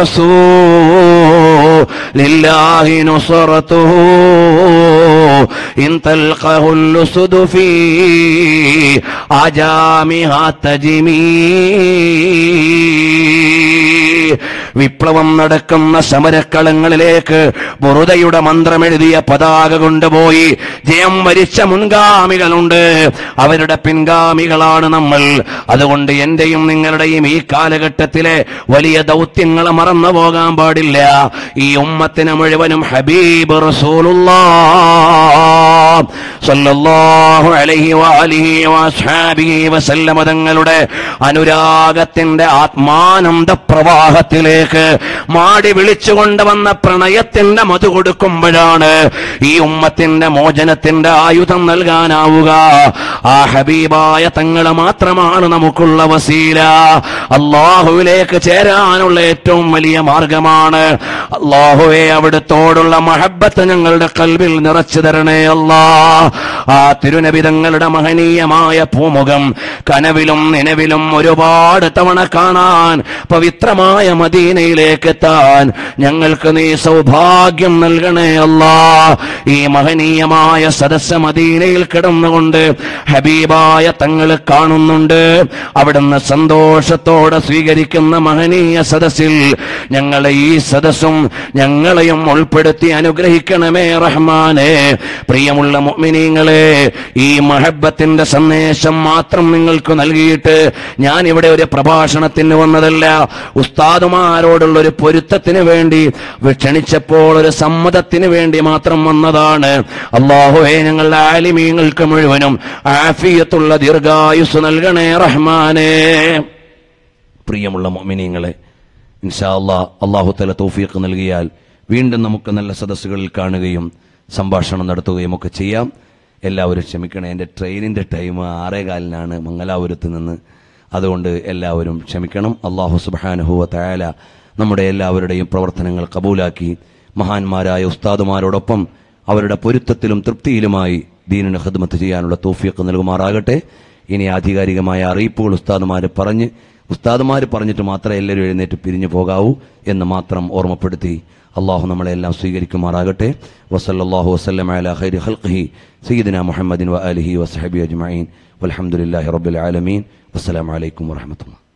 Speaker 2: ബിറസൂലില്ലാഹി നുസ്റതുഹു ഇൻ തൽഖഹു الأسد في أجامها تجمي വിപ്ലവം നടക്കുന്ന സമരക്കളങ്ങളിലേക്ക് ബുറുദയുടെ മന്ത്രമെഴുതിയ പതാക കൊണ്ടുപോയി ജയം വരിച്ച മുൻഗാമികളുണ്ട് അവരുടെ പിൻഗാമികളാണ് നമ്മൾ അതുകൊണ്ട് എന്റെയും നിങ്ങളുടെയും ഈ കാലഘട്ടത്തിലെ വലിയ ദൗത്യങ്ങളെ മറന്നു പോകാൻ പാടില്ല ഈ ഉമ്മത്തിന് മുഴുവനും ഹബീബ് റസൂലുള്ളാഹ് സല്ലല്ലാഹു അലൈഹി വഅലിഹി വസ്ഹാബിഹി വസല്ലമ തങ്ങളുടെ അനുരാഗത്തിന്റെ ആത്മാനന്ദ പ്രവാഹത്തിലേക്ക് മാടി വിളിച്ചുകൊണ്ട് വന്ന പ്രണയത്തിന്റെ മധു കൊടുക്കുമ്പോഴാണ് ഈ ഉമ്മത്തിന്റെ മോചനത്തിന്റെ ആയുധം നൽകാനാവുക ആ ഹബീബായ തങ്ങളെ മാത്രമാണ് നമുക്കുള്ള വസീല അള്ളാഹുവിലേക്ക് ചേരാനുള്ള ഏറ്റവും വലിയ മാർഗമാണ് അള്ളാഹുവെ അവിടുത്തോടുള്ള മഹബത്ത് ഞങ്ങളുടെ കൽവിൽ നിറച്ചു തരണേ അല്ലാ ആ തിരുനബി തങ്ങളുടെ മഹനീയമായ പൂമുഖം കനവിലും നിലവിലും ഒരുപാട് തവണ കാണാൻ പവിത്രമായ മദീനയിലേക്ക് എത്താൻ ഞങ്ങൾക്ക് നീ സൗഭാഗ്യം നൽകണേ അല്ലാ ഈ മഹനീയമായ സദസ്സ മദീനയിൽ കിടന്നുകൊണ്ട് ഹബീബായ തങ്ങൾ കാണുന്നുണ്ട് അവിടുന്ന് സന്തോഷത്തോടെ സ്വീകരിക്കുന്ന മഹനീയ സദസ്സിൽ ഞങ്ങളെ ഈ സദസ്സും ഞങ്ങളെയും ഉൾപ്പെടുത്തി അനുഗ്രഹിക്കണമേ റഹ്മാനെ പ്രിയമുള്ള മുഅ്മിനീങ്ങളെ ഈ മഹബത്തിന്റെ സന്ദേശം മാത്രം നിങ്ങൾക്ക് നൽകിയിട്ട് ഞാൻ ഇവിടെ ഒരു പ്രഭാഷണത്തിന് വന്നതല്ല ഉസ്താദുമാരോടുള്ള ഒരു പൊരുത്തത്തിന് വേണ്ടി ക്ഷണിച്ചപ്പോൾ ഒരു സമ്മതത്തിന് വേണ്ടി മാത്രം വന്നതാണ് അള്ളാഹുവെ ഞങ്ങളുടെ ആലിമീങ്ങൾക്ക് മുഴുവനും ആഫിയത്തുള്ള ദീർഘായുസ് നൽകണേ റഹ്മാനേ പ്രിയമുള്ള മൊമിനിയങ്ങളെ ഇൻഷാ അല്ലാ അള്ളാഹു തല തൗഫീഖ് നൽകിയാൽ വീണ്ടും നമുക്ക് നല്ല സദസ്സുകളിൽ കാണുകയും സംഭാഷണം നടത്തുകയും ഒക്കെ ചെയ്യാം എല്ലാവരും ക്ഷമിക്കണേ എൻ്റെ ട്രെയിനിൻ്റെ ടൈം ആറേകാലിനാണ് മംഗലാപുരത്ത് നിന്ന് അതുകൊണ്ട് എല്ലാവരും ക്ഷമിക്കണം അള്ളാഹു സുബാനുഹുവ തയാല നമ്മുടെ എല്ലാവരുടെയും പ്രവർത്തനങ്ങൾ കബൂലാക്കി മഹാന്മാരായ ഉസ്താദുമാരോടൊപ്പം അവരുടെ പൊരുത്തത്തിലും തൃപ്തിയിലുമായി ദീനിന് ഖിദ്മത്ത് ചെയ്യാനുള്ള തോഫിയൊക്കെ നൽകുമാറാകട്ടെ ഇനി ആധികാരികമായ അറിയിപ്പുകൾ ഉസ്താദുമാർ പറഞ്ഞ് ഉസ്താദുമാർ പറഞ്ഞിട്ട് മാത്രമേ എല്ലാവരും എഴുന്നേറ്റ് പിരിഞ്ഞു പോകാവൂ എന്ന് മാത്രം ഓർമ്മപ്പെടുത്തി അള്ളാഹു നമ്മളെല്ലാം സ്വീകരിക്കുമാറാകട്ടെ വസല്ലാഹു വസ്ലം അല ഖൈരി ഖൽഖിഹി സയ്യിദിന മുഹമ്മദിൻ വ അലിഹി വസഹബി അജ്മഈൻ വൽഹംദുലില്ലാഹി റബ്ബിൽ ആലമീൻ വസ്സലാമു അലൈക്കും വറഹ്മത്തുള്ളാഹി